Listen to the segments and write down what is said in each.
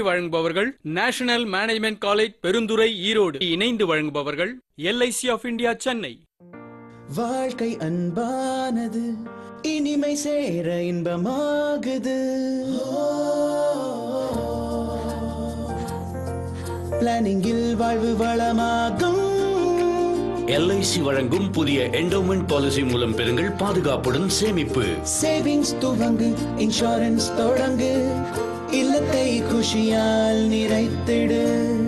வழங்குபவர்கள் national management college Perundurai Erode இணைந்து வழங்குபவர்கள் எல்ஐசி ஆஃப் இந்தியா சென்னை வாழ்க்கை அன்பானது இனிமை சேர இன்பமாகுது பிளானிங்கில் வாழ்வு வளமாகும் எல்ஐசி வழங்கும் புதிய என்டோமெண்ட் பாலிசி மூலம் பெறுங்கள் பாதுகாப்புடன் சேமிப்பு சேவிங்ஸ் துவங்கு இன்சூரன்ஸ் தொடங்கு இல்லத்தை குஷியால் நிறைத்திடு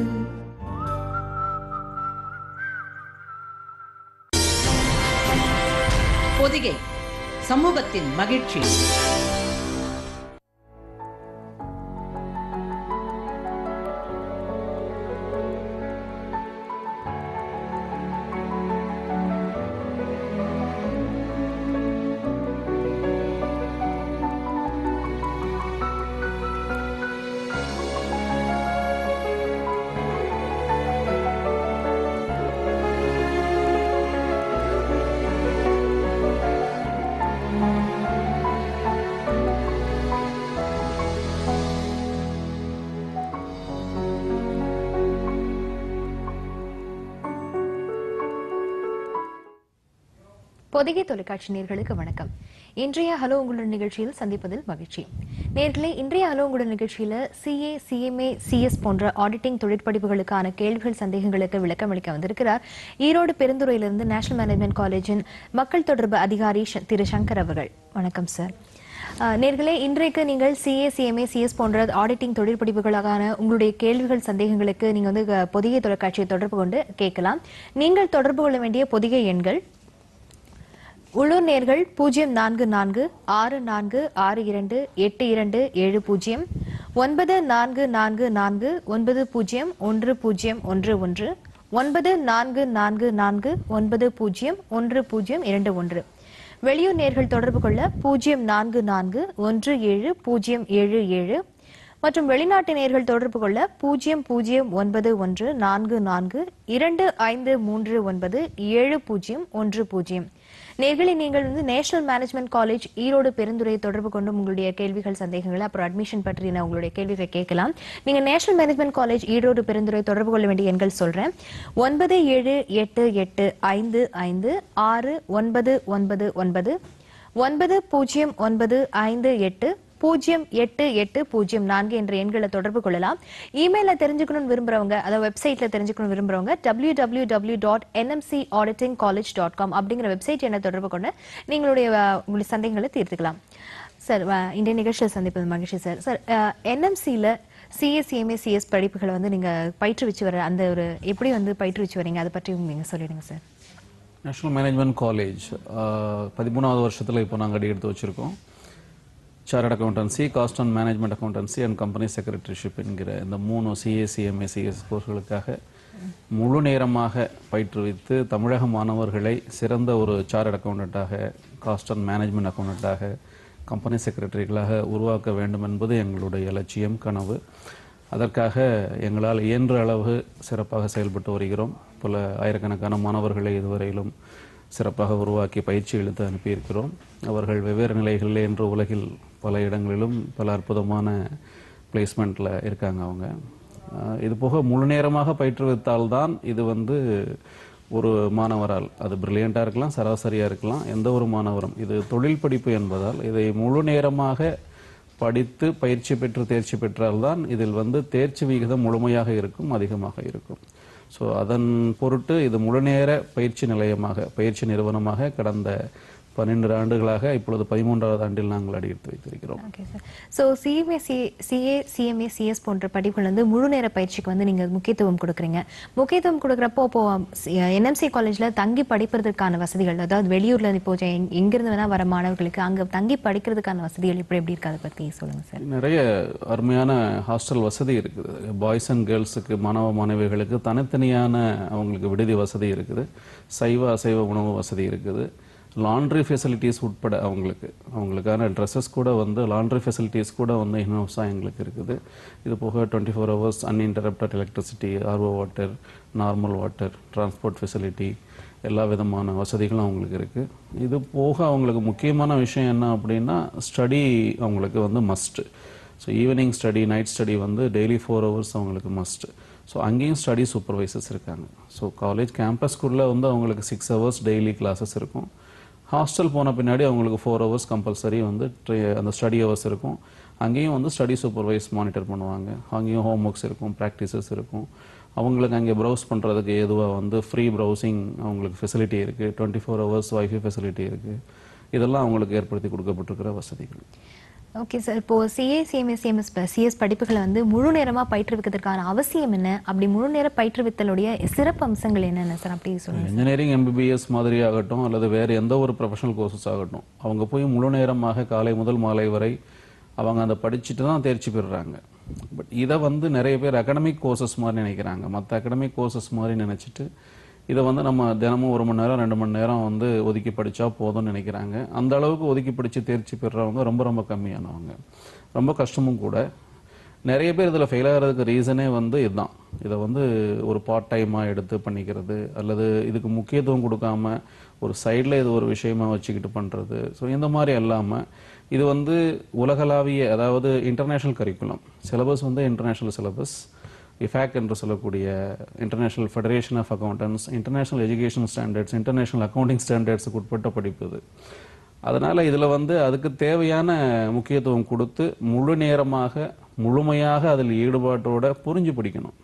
பொதிகை சமூகத்தின் மகிழ்ச்சி பொதிகை தொலைக்காட்சி நேர்களுக்கு வணக்கம் இன்றைய ஹலோ உங்களுடன் நிகழ்ச்சியில் சந்திப்பதில் மகிழ்ச்சி நேர்களே இன்றைய ஹலோ உங்களுடன் நிகழ்ச்சியில சிஏ சிஎம்ஏ சிஎஸ் போன்ற ஆடிட்டிங் தொழிற்படிப்புகளுக்கான கேள்விகள் சந்தேகங்களுக்கு விளக்கம் அளிக்க வந்திருக்கிறார் ஈரோடு பெருந்துறையிலிருந்து நேஷனல் மேனேஜ்மெண்ட் காலேஜின் மக்கள் தொடர்பு அதிகாரி ஷ- திரு சங்கர் அவர்கள் வணக்கம் சார் அஹ், நேர்களே இன்றைக்கு நீங்கள் சிஏ சிஎம்ஏ சிஎஸ் போன்ற ஆடிட்டிங் தொழிற்படிப்புகளுக்கான உங்களுடைய கேள்விகள் சந்தேகங்களுக்கு நீங்க வந்து அஹ், பொதிகை தொலைக்காட்சியை தொடர்பு கொண்டு கேட்கலாம் நீங்கள் தொடர்பு கொள்ள வேண்டிய பொதிகை எண்கள் உள்ளூர் நேர்கள் பூஜ்ஜியம் நான்கு நான்கு ஆறு நான்கு ஆறு இரண்டு எட்டு இரண்டு ஏழு பூஜ்ஜியம் ஒன்பது நான்கு நான்கு நான்கு ஒன்பது பூஜ்ஜியம் ஒன்று பூஜ்ஜியம் ஒன்று ஒன்று ஒன்பது நான்கு நான்கு நான்கு ஒன்பது பூஜ்ஜியம் ஒன்று பூஜ்ஜியம் இரண்டு ஒன்று வெளியூர் நேர்கள் தொடர்பு கொள்ள பூஜ்ஜியம் நான்கு நான்கு ஒன்று ஏழு பூஜ்ஜியம் ஏழு ஏழு மற்றும் வெளிநாட்டு நேர்கள் தொடர்பு கொள்ள பூஜ்ஜியம் பூஜ்ஜியம் ஒன்பது ஒன்று நான்கு நான்கு இரண்டு ஐந்து மூன்று ஒன்பது ஏழு பூஜ்ஜியம் ஒன்று பூஜ்ஜியம் நேர்களை நீங்கள் வந்து நேஷனல் மேனேஜ்மெண்ட் காலேஜ் ஈரோடு பெருந்துறையை தொடர்பு கொண்டு உங்களுடைய கேள்விகள் சந்தேகங்கள் அப்புறம் அட்மிஷன் பற்றின உங்களுடைய கேள்விகளை கேட்கலாம் நீங்க national management college Erode Perundurai தொடர்பு கொள்ள வேண்டிய எண்கள் சொல்றேன் ஒன்பது ஏழு எட்டு எட்டு ஐந்து ஐந்து ஆறு ஒன்பது ஒன்பது ஒன்பது ஒன்பது பூஜ்ஜியம் ஒன்பது ஐந்து எட்டு பூஜ்ஜியம் எட்டு எட்டு பூஜ்ஜியம் நான்கு என்ற எண்களை தொடர்பு கொள்ளலாம் இமெயில தெரிஞ்சுக்கணும்னு விரும்புறவங்க அதாவது வெப்சைட்ல தெரிஞ்சுக்கணும் விரும்புறவங்க W W W dot NMC auditing college dot com அப்படிங்கிற வெப்சைட் என்ன தொடர்பு கொண்டு நீங்களுடைய அஹ், உங்களுடைய சந்தேகங்களை தீர்த்துக்கலாம் சார் அஹ், இன்றைய நிகழ்ச்சியில் சந்திப்பது மகிழ்ச்சி சார் சார் என்எம்சியில் சிஎஸ்சிஎம்ஏ சிஎஸ் படிப்புகளை வந்து நீங்க பயிற்றுவிச்சு வர அந்த ஒரு எப்படி வந்து பயிற்றுவிச்சு வரீங்க அதை பற்றி நீங்க சொல்லிடுங்க சார் நேஷனல் மேனேஜ்மெண்ட் காலேஜ் பதிமூணாவது வருஷத்தில் இப்போ நாங்கள் அடி எடுத்து வச்சுருக்கோம் chartered accountancy cost and management accountancy and company secretaryship என்கிற இந்த மூணு சிஏசிஎம்ஏ சிஎஸ் கோர்ஸ்களுக்காக முழு நேரமாக பயிற்றுவித்து தமிழக மாணவர்களை சிறந்த ஒரு சார்ட் அக்கௌண்டண்ட்டாக காஸ்ட் அண்ட் மேனேஜ்மெண்ட் அக்கௌண்டண்ட்டாக கம்பெனி செக்ரட்டரிகளாக உருவாக்க வேண்டும் என்பது எங்களுடைய லட்சியம் கனவு அதற்காக எங்களால் இயன்ற அளவு சிறப்பாக செயல்பட்டு வருகிறோம் பல ஆயிரக்கணக்கான மாணவர்களை இதுவரையிலும் சிறப்பாக உருவாக்கி பயிற்சி அளித்து அனுப்பியிருக்கிறோம் அவர்கள் வெவ்வேறு நிலைகளில் இன்று உலகில் பல இடங்களிலும் பல அற்புதமான பிளேஸ்மெண்ட்டில் இருக்காங்க அவங்க ஆஹ் இது போக முழு நேரமாக பயிற்றுவித்தால்தான் இது வந்து ஒரு மாணவரால் அது பிரில்லியண்ட்டாக இருக்கலாம் சராசரியாக இருக்கலாம் எந்த ஒரு மாணவரும் இது தொழில் படிப்பு என்பதால் இதை முழு நேரமாக படித்து பயிற்சி பெற்று தேர்ச்சி பெற்றால்தான் இதில் வந்து தேர்ச்சி விகிதம் முழுமையாக இருக்கும் அதிகமாக இருக்கும் ஸோ அதன் பொருட்டு இது முழுநேர பயிற்சி நிலையமாக பயிற்சி நிறுவனமாக கடந்த பன்னிரண்டு ஆண்டுகளாக இப்பொழுது பதிமூன்றாவது ஆண்டில் நாங்கள் அடியெடுத்து வைத்திருக்கிறோம் okay sir so CMA C CA CMA CS போன்ற படிப்புகள் வந்து முழு நேர பயிற்சிக்கு வந்து நீங்கள் முக்கியத்துவம் கொடுக்குறீங்க முக்கியத்துவம் கொடுக்குறப்போ இப்போ என்எம்சி காலேஜில் தங்கி படிப்பதற்கான வசதிகள் அதாவது வெளியூர்ல இப்போ எங்- எங்கிருந்து வேணா வர மாணவர்களுக்கு அங்கே தங்கி படிக்கிறதுக்கான வசதிகள் எப்படி எப்படி இருக்கு அதை பற்றி சொல்லுங்கள் சார் நிறைய அருமையான ஹாஸ்டல் வசதி இருக்குது பாய்ஸ் அண்ட் கேர்ள்ஸுக்கு மாணவ மாணவிகளுக்கு தனித்தனியான அவங்களுக்கு விடுதி வசதி இருக்குது சைவ அசைவ உணவு வசதி இருக்குது லாண்ட்ரி ஃபெசிலிட்டிஸ் உட்பட அவங்களுக்கு அவங்களுக்கான ட்ரெஸ்ஸஸ் கூட வந்து லாண்ட்ரி ஃபெசிலிட்டிஸ் கூட வந்து இன்ஹவுஸாக எங்களுக்கு இருக்குது இது போக twenty four hours uninterrupted electricity RO water normal water transport facility எல்லா விதமான வசதிகளும் அவங்களுக்கு இருக்குது இது போக அவங்களுக்கு முக்கியமான விஷயம் என்ன அப்படின்னா ஸ்டடி அவங்களுக்கு வந்து must so evening study night study வந்து டெய்லி ஃபோர் ஹவர்ஸ் அவங்களுக்கு மஸ்ட் ஸோ அங்கேயும் ஸ்டடி சூப்பர்வைசர்ஸ் இருக்காங்க ஸோ காலேஜ் கேம்பஸ்க்குள்ளே வந்து அவங்களுக்கு சிக்ஸ் ஹவர்ஸ் டெய்லி கிளாஸஸ் இருக்கும் ஹாஸ்டல் போன பின்னாடி அவங்களுக்கு ஃபோர் ஹவர்ஸ் கம்பல்சரி வந்து tra- அந்த ஸ்டடி ஹவர்ஸ் இருக்கும் அங்கேயும் வந்து ஸ்டடி சூப்பர்வைஸ் மானிட்டர் பண்ணுவாங்க அங்கேயும் ஹோம் ஒர்க்ஸ் இருக்கும் ப்ராக்டிசஸ் இருக்கும் அவங்களுக்கு அங்கே ப்ரௌஸ் பண்ணுறதுக்கு ஏதுவாக வந்து ஃப்ரீ ப்ரௌசிங் அவங்களுக்கு ஃபெசிலிட்டி இருக்குது twenty four hours wifi facility இருக்குது இதெல்லாம் அவங்களுக்கு ஏற்படுத்தி கொடுக்கப்பட்டிருக்கிற வசதிகள் ஓகே சார் இப்போ சிஏ சிஎம்எஸ் சிஎம்எஸ் சிஎஸ் படிப்புகளை வந்து முழு நேரமா பயிற்றுவிக்கிறதுக்கான அவசியம் என்ன அப்படி முழு நேர பயிற்றுவித்தலுடைய சிறப்பு அம்சங்கள் என்னென்ன சார் அப்படி சொல்லுங்க இன்ஜினியரிங் எம்பிபிஎஸ் மாதிரி ஆகட்டும் அல்லது வேறு எந்த ஒரு ப்ரொஃபஷனல் கோர்சஸ் ஆகட்டும் அவங்க போய் முழு நேரமாக காலை முதல் மாலை வரை அவங்க அதை படிச்சுட்டு தான் தேர்ச்சி பெறுறாங்க பட் இதை வந்து நிறைய பேர் அகடமிக் கோர்சஸ் மாதிரி நினைக்கிறாங்க மற்ற அகடமிக் கோர்சஸ் மாதிரி நினச்சிட்டு இதை வந்து நம்ம தினமும் ஒரு மணி நேரம் ரெண்டு மணி நேரம் வந்து ஒதுக்கி படித்தா போதும்னு நினைக்கிறாங்க அந்த அளவுக்கு ஒதுக்கி படித்து தேர்ச்சி பெறுறவங்க ரொம்ப ரொம்ப கம்மியானவங்க ரொம்ப கஷ்டமும் கூட நிறைய பேர் இதில் ஃபெயில் ஆகிறதுக்கு ரீசனே வந்து இதுதான் இதை வந்து ஒரு பார்ட் டைமாக எடுத்து பண்ணிக்கிறது அல்லது இதுக்கு முக்கியத்துவம் கொடுக்காம ஒரு சைடில் இது ஒரு விஷயமா வச்சுக்கிட்டு பண்ணுறது ஸோ இந்த மாதிரி இல்லாமல் இது வந்து உலகளாவிய அதாவது இன்டர்நேஷ்னல் கரிக்குலம் சிலபஸ் வந்து இன்டர்நேஷ்னல் சிலபஸ் இஃபேக் என்று சொல்லக்கூடிய international federation of accountants international education standards international accounting ஸ்டாண்டர்ட்ஸுக்கு உட்பட்ட படிப்பு இது அதனால் இதில் வந்து அதுக்கு தேவையான முக்கியத்துவம் கொடுத்து முழு நேரமாக முழுமையாக அதில் ஈடுபாட்டோட புரிஞ்சு படிக்கணும்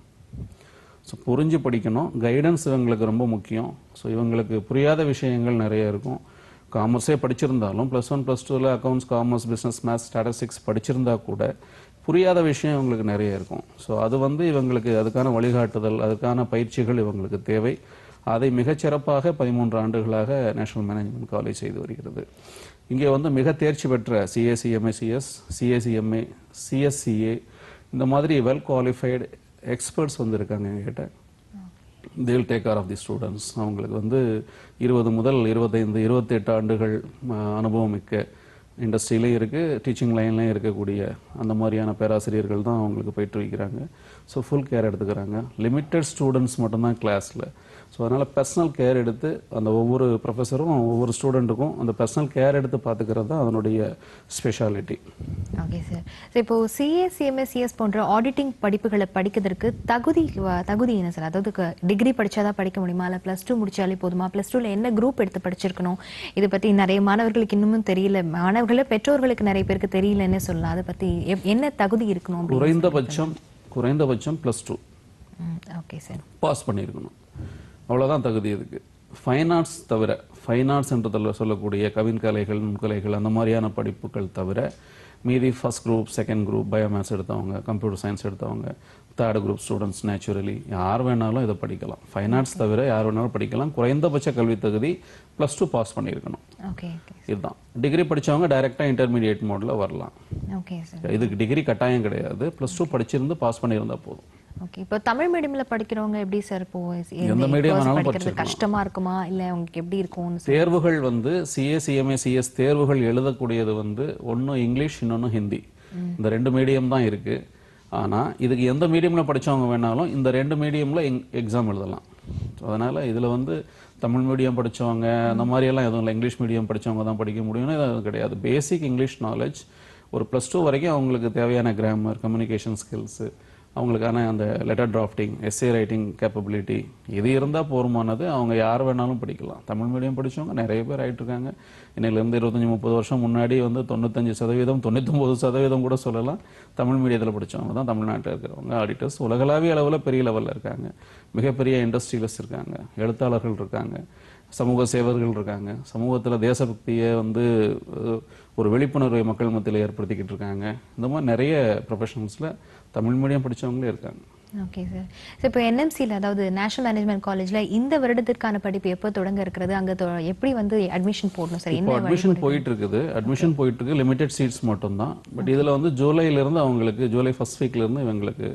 ஸோ புரிஞ்சு படிக்கணும் கைடன்ஸ் இவங்களுக்கு ரொம்ப முக்கியம் ஸோ இவங்களுக்கு புரியாத விஷயங்கள் நிறைய இருக்கும் காமர்ஸே படிச்சிருந்தாலும் ப்ளஸ் ஒன் ப்ளஸ் டூவில் accounts commerce business maths statistics படிச்சிருந்தா கூட புரியாத விஷயம் இவங்களுக்கு நிறைய இருக்கும் ஸோ அது வந்து இவங்களுக்கு அதுக்கான வழிகாட்டுதல் அதுக்கான பயிற்சிகள் இவங்களுக்கு தேவை அதை மிகச்சிறப்பாக பதிமூன்று ஆண்டுகளாக நேஷனல் மேனேஜ்மெண்ட் காலேஜ் செய்து வருகிறது இங்கே வந்து மிக தேர்ச்சி பெற்ற சிஏசிஎம்ஏ சிஎஸ் சிஏசிஎம்ஏ சிஎஸ்சிஏ இந்த மாதிரி வெல் குவாலிஃபைடு எக்ஸ்பர்ட்ஸ் வந்து இருக்காங்க எங்ககிட்ட they'll take care of the students அவங்களுக்கு வந்து இருபது முதல் இருபத்தைந்து இருபத்தெட்டு ஆண்டுகள் ம, அனுபவம் மிக்க இண்டஸ்ட்ரியிலையும் இருக்குது டீச்சிங் லைன்லையும் இருக்கக்கூடிய அந்த மாதிரியான பேராசிரியர்கள் தான் அவங்களுக்கு பயிற்றுவிக்கிறாங்க ஸோ ஃபுல் கேர் எடுத்துக்கிறாங்க லிமிட்டட் ஸ்டூடெண்ட்ஸ் மட்டும்தான் கிளாஸில் ஸோ அதனால் பர்சனல் கேர் எடுத்து அந்த ஒவ்வொரு ப்ரொஃபஸரும் ஒவ்வொரு ஸ்டூடெண்ட்டுக்கும் அந்த பர்சனல் கேர் எடுத்து பார்த்துக்கிறது தான் அதனுடைய ஸ்பெஷாலிட்டி ஓகே சார் ஸோ இப்போ சிஏ சிஎம்எஸ் சிஎஸ் போன்ற ஆடிட்டிங் படிப்புகளை படிக்கிறதுக்கு தகுதி வ- தகுதி என்ன சார் அதாவது டிகிரி படிச்சாதான் படிக்க முடியுமா இல்லை ப்ளஸ் டூ முடிச்சாலே போதுமா ப்ளஸ் டூவில் என்ன குரூப் எடுத்து படிச்சிருக்கணும் இதை பற்றி நிறைய மாணவர்களுக்கு இன்னமும் தெரியல மாணவர்களே பெற்றோர்களுக்கு நிறைய பேருக்கு தெரியலன்னு சொல்லலாம் அதை பற்றி எப்- என்ன தகுதி இருக்கணும் அப்படின்னு குறைந்தபட்சம் குறைந்தபட்சம் plus two okay sir pass பண்ணியிருக்கணும் அவ்வளோதான் தகுதி இதுக்கு ஃபைன் ஆர்ட்ஸ் தவிர ஃபைன் ஆர்ட்ஸ் என்றதில் சொல்லக்கூடிய கவின் கலைகள் நுண்கலைகள் அந்த மாதிரியான படிப்புகள் தவிர மீதி first group second group biomaths எடுத்தவங்க கம்ப்யூட்டர் சயின்ஸ் எடுத்தவங்க தேர்ட் குரூப் ஸ்டூடெண்ட்ஸ் நேச்சுரலி யார் வேணாலும் இதை படிக்கலாம் ஃபைன் ஆர்ட்ஸ் தவிர யார் வேணாலும் படிக்கலாம் குறைந்தபட்ச கல்வி தகுதி ப்ளஸ் டூ பாஸ் பண்ணியிருக்கணும் ஓகே ஓகே இதுதான் டிகிரி படிச்சவங்க டைரெக்டாக இன்டர்மீடியேட் மோடில் வரலாம் ஓகே சார் இதுக்கு டிகிரி கட்டாயம் கிடையாது ப்ளஸ் டூ படிச்சிருந்து பாஸ் பண்ணியிருந்தா போதும் ஓகே இப்போ தமிழ் மீடியம்ல படிக்கிறவங்க எப்படி சார் இப்போ எந்த medium வேணாலும் படிக்கிறது படிச்சிருக்கலாம். கஷ்டமா இருக்குமா இல்ல உங்களுக்கு எப்படி இருக்கும்னு சொல்லி- தேர்வுகள் வந்து சிஏ சிஎம்ஏ சிஎஸ் தேர்வுகள் எழுதக்கூடியது வந்து ஒன்று இங்கிலீஷ் இன்னொன்று ஹிந்தி இந்த ரெண்டு மீடியம் தான் இருக்கு ஆனா இதுக்கு எந்த மீடியம்ல படிச்சவங்க வேணாலும் இந்த ரெண்டு மீடியம்ல எக்ஸாம் எழுதலாம் So, அதனால இதுல வந்து தமிழ் மீடியம் படிச்சவங்க அந்த மாதிரி எல்லாம் எதுவும் இல்லை இங்கிலீஷ் மீடியம் படிச்சவங்க தான் படிக்க முடியும்னு எதுவும் கிடையாது பேசிக் இங்கிலீஷ் நாலேஜ் ஒரு ப்ளஸ் டூ வரைக்கும் அவங்களுக்கு தேவையான கிராமர் கம்யூனிகேஷன் ஸ்கில்ஸு அவங்களுக்கான அந்த letter drafting essay writing capability இது இருந்தால் போருமானது அவங்க யார் வேணாலும் படிக்கலாம் தமிழ் மீடியம் படிச்சவங்க நிறைய பேர் ஆயிட்டு இருக்காங்க இன்னையிலேருந்து இருபத்தஞ்சி முப்பது வருஷம் முன்னாடி வந்து தொண்ணூத்தஞ்சு சதவீதம் தொண்ணூத்தொம்பது சதவீதம் கூட சொல்லலாம் தமிழ் மீடியத்தில் படிச்சவங்க தான் தமிழ்நாட்டில் இருக்கிறவங்க ஆடிட்டர்ஸ் உலகளாவிய அளவில் பெரிய லெவலில் இருக்காங்க மிகப்பெரிய இண்டஸ்ட்ரியலிஸ்ட் இருக்காங்க எழுத்தாளர்கள் இருக்காங்க சமூக சேவர்கள் இருக்காங்க சமூகத்தில் தேசபக்தியை வந்து அஹ், ஒரு விழிப்புணர்வை மக்கள் மத்தியில் ஏற்படுத்திக்கிட்டு இருக்காங்க இந்த மாதிரி நிறைய ப்ரொஃபஷனல்ஸில் தமிழ் மீடியம் படிச்சவங்களே இருக்காங்க ஓகே சார் ஸோ இப்போ என்எம்சியில் அதாவது நேஷனல் மேனேஜ்மெண்ட் காலேஜ்ல இந்த வருடத்திற்கான படிப்பு எப்போ தொடங்க இருக்கிறது அங்க தொ- எப்படி வந்து அட்மிஷன் போடணும் சார் இப்போ என்ன அட்மிஷன் போயிட்டு இருக்குது அட்மிஷன் போயிட்டு இருக்கு லிமிடெட் சீட்ஸ் மட்டும்தான் பட் இதுல வந்து ஜூலைல இருந்து அவங்களுக்கு ஜூலை ஃபர்ஸ்ட் வீக்ல இருந்து இவங்களுக்கு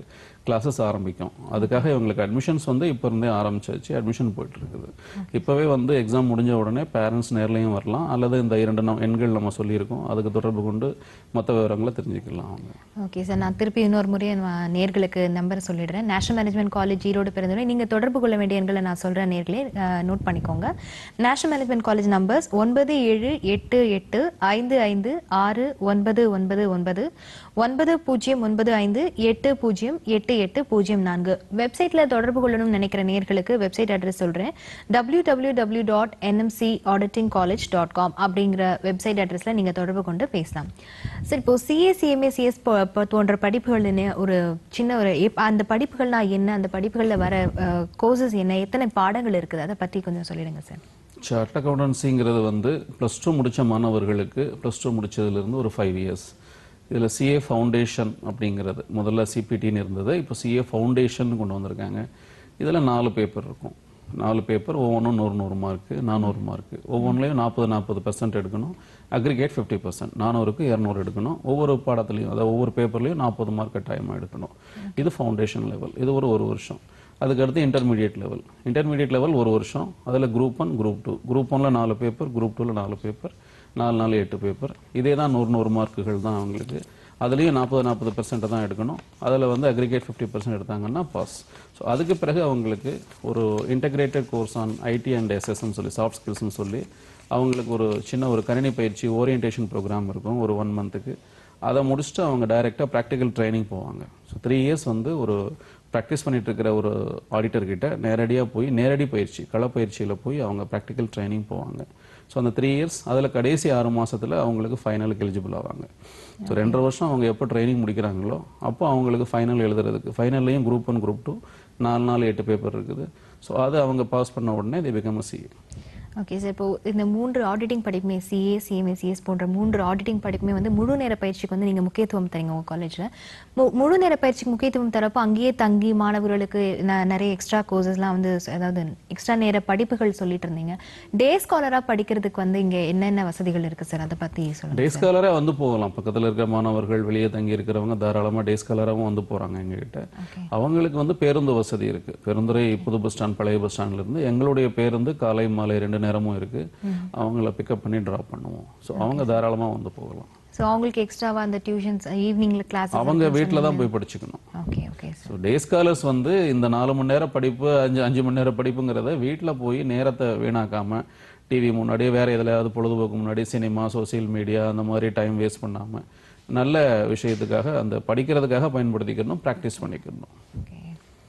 கிளாஸஸ் ஆரம்பிக்கும் அதுக்காக இவங்களுக்கு அட்மிஷன்ஸ் வந்து இப்போ இருந்தே ஆரம்பிச்சாச்சு அட்மிஷன் போயிட்டு இருக்குது இப்போவே வந்து எக்ஸாம் முடிஞ்ச உடனே பேரண்ட்ஸ் நேர்லையும் வரலாம் அல்லது இந்த இரண்டு நம் எண்கள் நம்ம சொல்லியிருக்கோம் அதுக்கு தொடர்பு கொண்டு மற்ற விவரங்களை தெரிஞ்சுக்கலாம் அவங்க ஓகே சார் நான் திருப்பி இன்னொரு முறை நான் நேர்களுக்கு நம்பர் சொல்லிடுறேன் நேஷனல் மேனேஜ்மெண்ட் காலேஜ் ஈரோடு பிறந்தவரை நீங்கள் தொடர்பு கொள்ள வேண்டிய எண்களை நான் சொல்கிறேன் நேர்களே நோட் பண்ணிக்கோங்க நேஷனல் மேனேஜ்மெண்ட் காலேஜ் நம்பர்ஸ் ஒன்பது ஏழு எட்டு எட்டு ஐந்து ஐந்து ஆறு ஒன்பது ஒன்பது ஒன்பது ஒன்பது பூஜ்ஜியம் ஒன்பது ஐந்து எட்டு பூஜ்ஜியம் எட்டு எட்டு பூஜ்ஜியம் நான்கு வெப்சைட்டில் தொடர்பு கொள்ளணும்னு நினைக்கிற நேர்களுக்கு வெப்சைட் அட்ரஸ் சொல்கிறேன் W W W dot NMC auditing college dot com அப்படிங்கிற வெப்சைட் அட்ரஸில் நீங்கள் தொடர்பு கொண்டு பேசலாம் சரி இப்போ சிஏ சிஎம்ஏ சிஎஸ் போன்ற படிப்புகள் என்ன ஒரு சின்ன ஒரு எப்- அந்த படிப்புகள்னா என்ன அந்த படிப்புகளில் வர கோர்சஸ் என்ன எத்தனை பாடங்கள் இருக்குது அதை பற்றி கொஞ்சம் சொல்லிடுங்க சார் சார்ட் அக்கௌண்டன்சிங்கிறது வந்து ப்ளஸ் டூ முடித்த மாணவர்களுக்கு ப்ளஸ் டூ முடிச்சதுலேருந்து ஒரு ஃபைவ் இயர்ஸ் இதில் சிஏ ஃபவுண்டேஷன் அப்படிங்கிறது முதல்ல சிபிடின்னு இருந்தது இப்போ சிஏ ஃபவுண்டேஷன் கொண்டு வந்திருக்காங்க இதில் நாலு பேப்பர் இருக்கும் நாலு பேப்பர் ஒவ்வொன்றும் நூறு நூறு மார்க்கு நானூறு மார்க்கு ஒவ்வொன்றுலையும் நாற்பது நாற்பது பர்சன்ட் எடுக்கணும் அக்ரிகேட் ஃபிஃப்டி பர்சன்ட் நானூறுக்கு இரநூறு எடுக்கணும் ஒவ்வொரு பாடத்துலையும் அதாவது ஒவ்வொரு பேப்பர்லையும் நாற்பது மார்க் கட்டாயமாக எடுக்கணும் இது ஃபவுண்டேஷன் லெவல் இது ஒரு ஒரு வருஷம் அதுக்கடுத்து இன்டர்மீடியட் லெவல் இன்டர்மீடியட் லெவல் ஒரு வருஷம் அதில் group one group two group ஒன்ல நாலு பேப்பர் குரூப் டூவில் நாலு பேப்பர் நாலு நாலு எட்டு பேப்பர் இதே தான் நூறு நூறு மார்க்குகள் தான் அவங்களுக்கு அதுலேயும் நாற்பது நாற்பது பெர்சென்ட் தான் எடுக்கணும் அதில் வந்து அக்ரிகேட் ஃபிஃப்டி பர்சன்ட் எடுத்தாங்கன்னா பாஸ் ஸோ அதுக்கு பிறகு அவங்களுக்கு ஒரு integrated course on IT and எஸ்எஸ்ன்னு சொல்லி சாஃப்ட் ஸ்கில்ஸ்னு சொல்லி அவங்களுக்கு ஒரு சின்ன ஒரு கணினி பயிற்சி ஓரியன்டேஷன் ப்ரோக்ராம் இருக்கும் ஒரு ஒன் மந்த்துக்கு அதை முடிச்சுட்டு அவங்க டைரெக்டாக ப்ராக்டிக்கல் ட்ரைனிங் போவாங்க ஸோ த்ரீ இயர்ஸ் வந்து ஒரு ப்ராக்டிஸ் பண்ணிட்டு இருக்கிற ஒரு ஆடிட்டர் கிட்ட நேரடியாக போய் நேரடி பயிற்சி களப்பயிற்சியில் போய் அவங்க ப்ராக்டிக்கல் ட்ரைனிங் போவாங்க ஸோ அந்த த்ரீ இயர்ஸ் அதில் கடைசி ஆறு மாசத்துல அவங்களுக்கு ஃபைனலுக்கு எலிஜிபிள் ஆவாங்க ஸோ ரெண்டரை வருஷம் அவங்க எப்போ ட்ரைனிங் முடிக்கிறாங்களோ அப்போ அவங்களுக்கு ஃபைனல் எழுதுறதுக்கு ஃபைனல்லையும் குரூப் ஒன் குரூப் டூ நாலு நாலு எட்டு பேப்பர் இருக்குது ஸோ அதை அவங்க பாஸ் பண்ண உடனே they become a CA okay sir இப்போ இந்த மூன்று ஆடிட்டிங் படிப்புமே சிஏ சிஎம்ஏ சிஎஸ் போன்ற மூன்று ஆடிட்டிங் படிப்புமே வந்து முழு நேர பயிற்சிக்கு வந்து நீங்கள் முக்கியத்துவம் தரீங்க உங்கள் காலேஜில் முழு நேர பயிற்சிக்கு முக்கியத்துவம் தரப்போ அங்கேயே தங்கி மாணவர்களுக்கு ந- நிறைய எக்ஸ்ட்ரா கோர்சஸ்லாம் வந்து ச- அதாவது எக்ஸ்ட்ரா நேர படிப்புகள் சொல்லிட்டு இருந்தீங்க டே ஸ்காலராக படிக்கிறதுக்கு வந்து இங்கே என்னென்ன வசதிகள் இருக்குது சார் அதை பற்றி சொல்லுங்கள் டே ஸ்காலரே வந்து போகலாம் பக்கத்தில் இருக்கிற மாணவர்கள் வெளியே தங்கி இருக்கிறவங்க தாராளமாக டே ஸ்காலராகவும் வந்து போகிறாங்க எங்ககிட்ட அவங்களுக்கு வந்து பேருந்து வசதி இருக்கு பெருந்துறை புது பஸ் ஸ்டாண்ட் பழைய பஸ் ஸ்டாண்ட்ல இருந்து எங்களுடைய பேருந்து காலை மாலை ரெண்டு நேரமும் இருக்கு அவங்கள பிக்கப் பண்ணி ட்ராப் பண்ணுவோம் ஸோ அவங்க தாராளமாக வந்து போகலாம் ஸோ அவங்களுக்கு எக்ஸ்ட்ராவாக அந்த டியூஷன்ஸ் ஈவினிங்கில் கிளாஸ் அவங்க வீட்டில் தான் போய் படிச்சுக்கணும் okay okay sir so day scholars வந்து இந்த நாலு மணி நேரம் படிப்பு அஞ்சு அஞ்சு மணி நேரம் படிப்புங்கிறத வீட்டில் போய் நேரத்தை வீணாக்காம டிவி முன்னாடியே வேற எதுலையாவது பொழுதுபோக்கு முன்னாடி சினிமா சோஷியல் மீடியா அந்த மாதிரி டைம் வேஸ்ட் பண்ணாம நல்ல விஷயத்துக்காக அந்த படிக்கிறதுக்காக பயன்படுத்திக்கணும் ப்ராக்டிஸ் பண்ணிக்கணும் ஓகே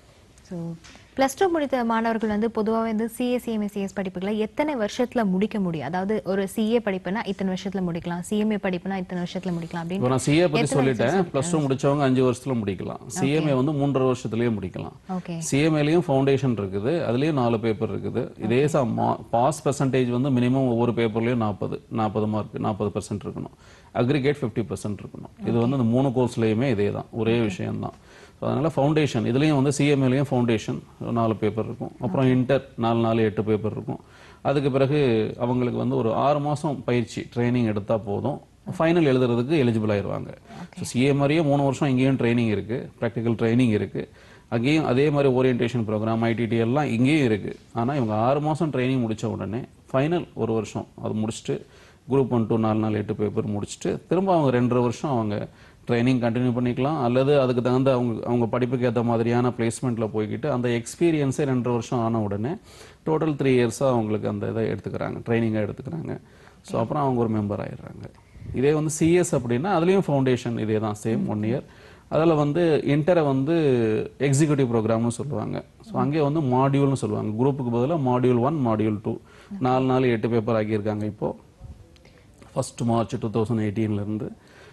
ஸோ ப்ளஸ் டூ முடித்த மாணவர்கள் வந்து பொதுவாக வந்து சிஏ சிஎம்ஏ சிஎஸ் படிப்புகளை எத்தனை வருஷத்துல முடிக்க முடியும் அதாவது ஒரு சிஏ படிப்புனா இத்தனை வருஷத்துல முடிக்கலாம் சிஎம்ஏ படிப்புனா இத்தனை வருஷத்துல முடிக்கலாம் இப்போ அப்படின்னு நான் சிஏ பத்தி எத்தனை சொல்லிட்டேன் வருஷம் ப்ளஸ் டூ முடிச்சவங்க அஞ்சு வருஷத்துல முடிக்கலாம் சிஎம்ஏ வந்து மூன்றரை வருஷத்துலயே முடிக்கலாம் ஓகே சிஎம்ஏலையும் ஃபவுண்டேஷன் இருக்குது அதுலேயும் நாலு பேப்பர் இருக்குது இதே பாஸ் பெர்சன்டேஜ் வந்து மினிமம் ஒவ்வொரு பேப்பர்லையும் நாற்பது நாற்பது மார்க் நாற்பது பர்சன்ட் இருக்கணும் அக்ரிகேட் ஃபிஃப்டி பர்சன்ட் இருக்கணும் இது வந்து இந்த மூணு கோர்ஸ்லையுமே இதே தான் ஒரே விஷயம்தான் ஸோ அதனால ஃபவுண்டேஷன் இதுலேயும் வந்து சிஎம்ஏலையும் ஃபவுண்டேஷன் நாலு பேப்பர் இருக்கும் அப்புறம் இன்டர் நாலு நாலு எட்டு பேப்பர் இருக்கும் அதுக்கு பிறகு அவங்களுக்கு வந்து ஒரு ஆறு மாதம் பயிற்சி ட்ரைனிங் எடுத்தால் போதும் ஃபைனல் எழுதுறதுக்கு எலிஜிபிள் ஆயிருவாங்க ஸோ சிஏ மாதிரியே மூணு வருஷம் இங்கேயும் ட்ரைனிங் இருக்குது ப்ராக்டிக்கல் ட்ரைனிங் இருக்குது அங்கேயும் அதே மாதிரி ஓரியன்டேஷன் ப்ரோக்ராம் ஐடிடி எல்லாம் இங்கேயும் இருக்குது ஆனால் இவங்க ஆறு மாதம் ட்ரைனிங் முடிச்ச உடனே ஃபைனல் ஒரு வருஷம் அது முடிச்சுட்டு குரூப் ஒன் டூ நாலு நாலு எட்டு பேப்பர் முடிச்சுட்டு திரும்ப அவங்க ரெண்டரை வருஷம் அவங்க ட்ரைனிங் கண்டினியூ பண்ணிக்கலாம் அல்லது அதுக்கு தகுந்த அவங்க அவங்க படிப்புக்கு ஏற்ற மாதிரியான பிளேஸ்மெண்ட்டில் போய்கிட்டு அந்த எக்ஸ்பீரியன்ஸே ரெண்டரை வருஷம் ஆன உடனே டோட்டல் த்ரீ இயர்ஸாக அவங்களுக்கு அந்த இதை எடுத்துக்கிறாங்க ட்ரைனிங்காக எடுத்துக்கிறாங்க ஸோ அப்புறம் அவங்க ஒரு மெம்பர் ஆயிடுறாங்க இதே வந்து சிஎஸ் அப்படின்னா அதுலேயும் ஃபவுண்டேஷன் இதே தான் சேம் ஒன் இயர் அதில் வந்து இன்டரை வந்து எக்ஸிக்யூட்டிவ் ப்ரோக்ராம்னு சொல்லுவாங்க ஸோ அங்கே வந்து மாடியூல்னு சொல்லுவாங்க குரூப்புக்கு பதிலாக மாடியூல் ஒன் மாடியூல் டூ நாலு நாலு எட்டு பேப்பர் ஆக்கியிருக்காங்க இப்போது ஃபர்ஸ்ட் மார்ச் டூ தௌசண்ட் எயிட்டீன்லேருந்து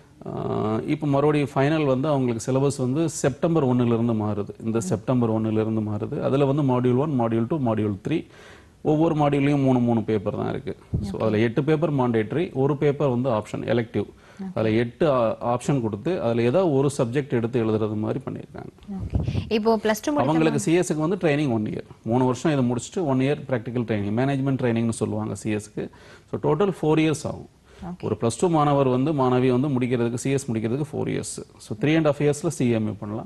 இப்போ மறுபடியும் ஃபைனல் வந்து அவங்களுக்கு சிலபஸ் வந்து செப்டம்பர் ஒன்றுலேருந்து மாறுது இந்த செப்டம்பர் ஒன்றுலேருந்து மாறுது அதில் வந்து module one module two module three ஒவ்வொரு மாடியூல்லையும் மூணு மூணு பேப்பர் தான் இருக்குது ஸோ அதில் எட்டு பேப்பர் மாண்டேட்ரி ஒரு பேப்பர் வந்து ஆப்ஷன் எலெக்டிவ் அதில் எட்டு ஆப்ஷன் கொடுத்து அதில் ஏதோ ஒரு சப்ஜெக்ட் எடுத்து எழுதுறது மாதிரி பண்ணியிருக்காங்க ஓகே இப்போ ப்ளஸ் டூ அவங்களுக்கு சிஎஸ்க்கு வந்து ட்ரைனிங் ஒன் இயர் மூணு வருஷம் இதை முடிச்சுட்டு one year practical training management ட்ரைனிங்னு சொல்லுவாங்க சிஎஸ்க்கு ஸோ டோட்டல் ஃபோர் இயர்ஸ் ஆகும் ஒரு ப்ளஸ் டூ மாணவர் வந்து மாணவி வந்து முடிக்கிறதுக்கு சிஎஸ் முடிக்கிறதுக்கு four years so three and half இயர்ஸில் சிஎம்ஏ பண்ணலாம்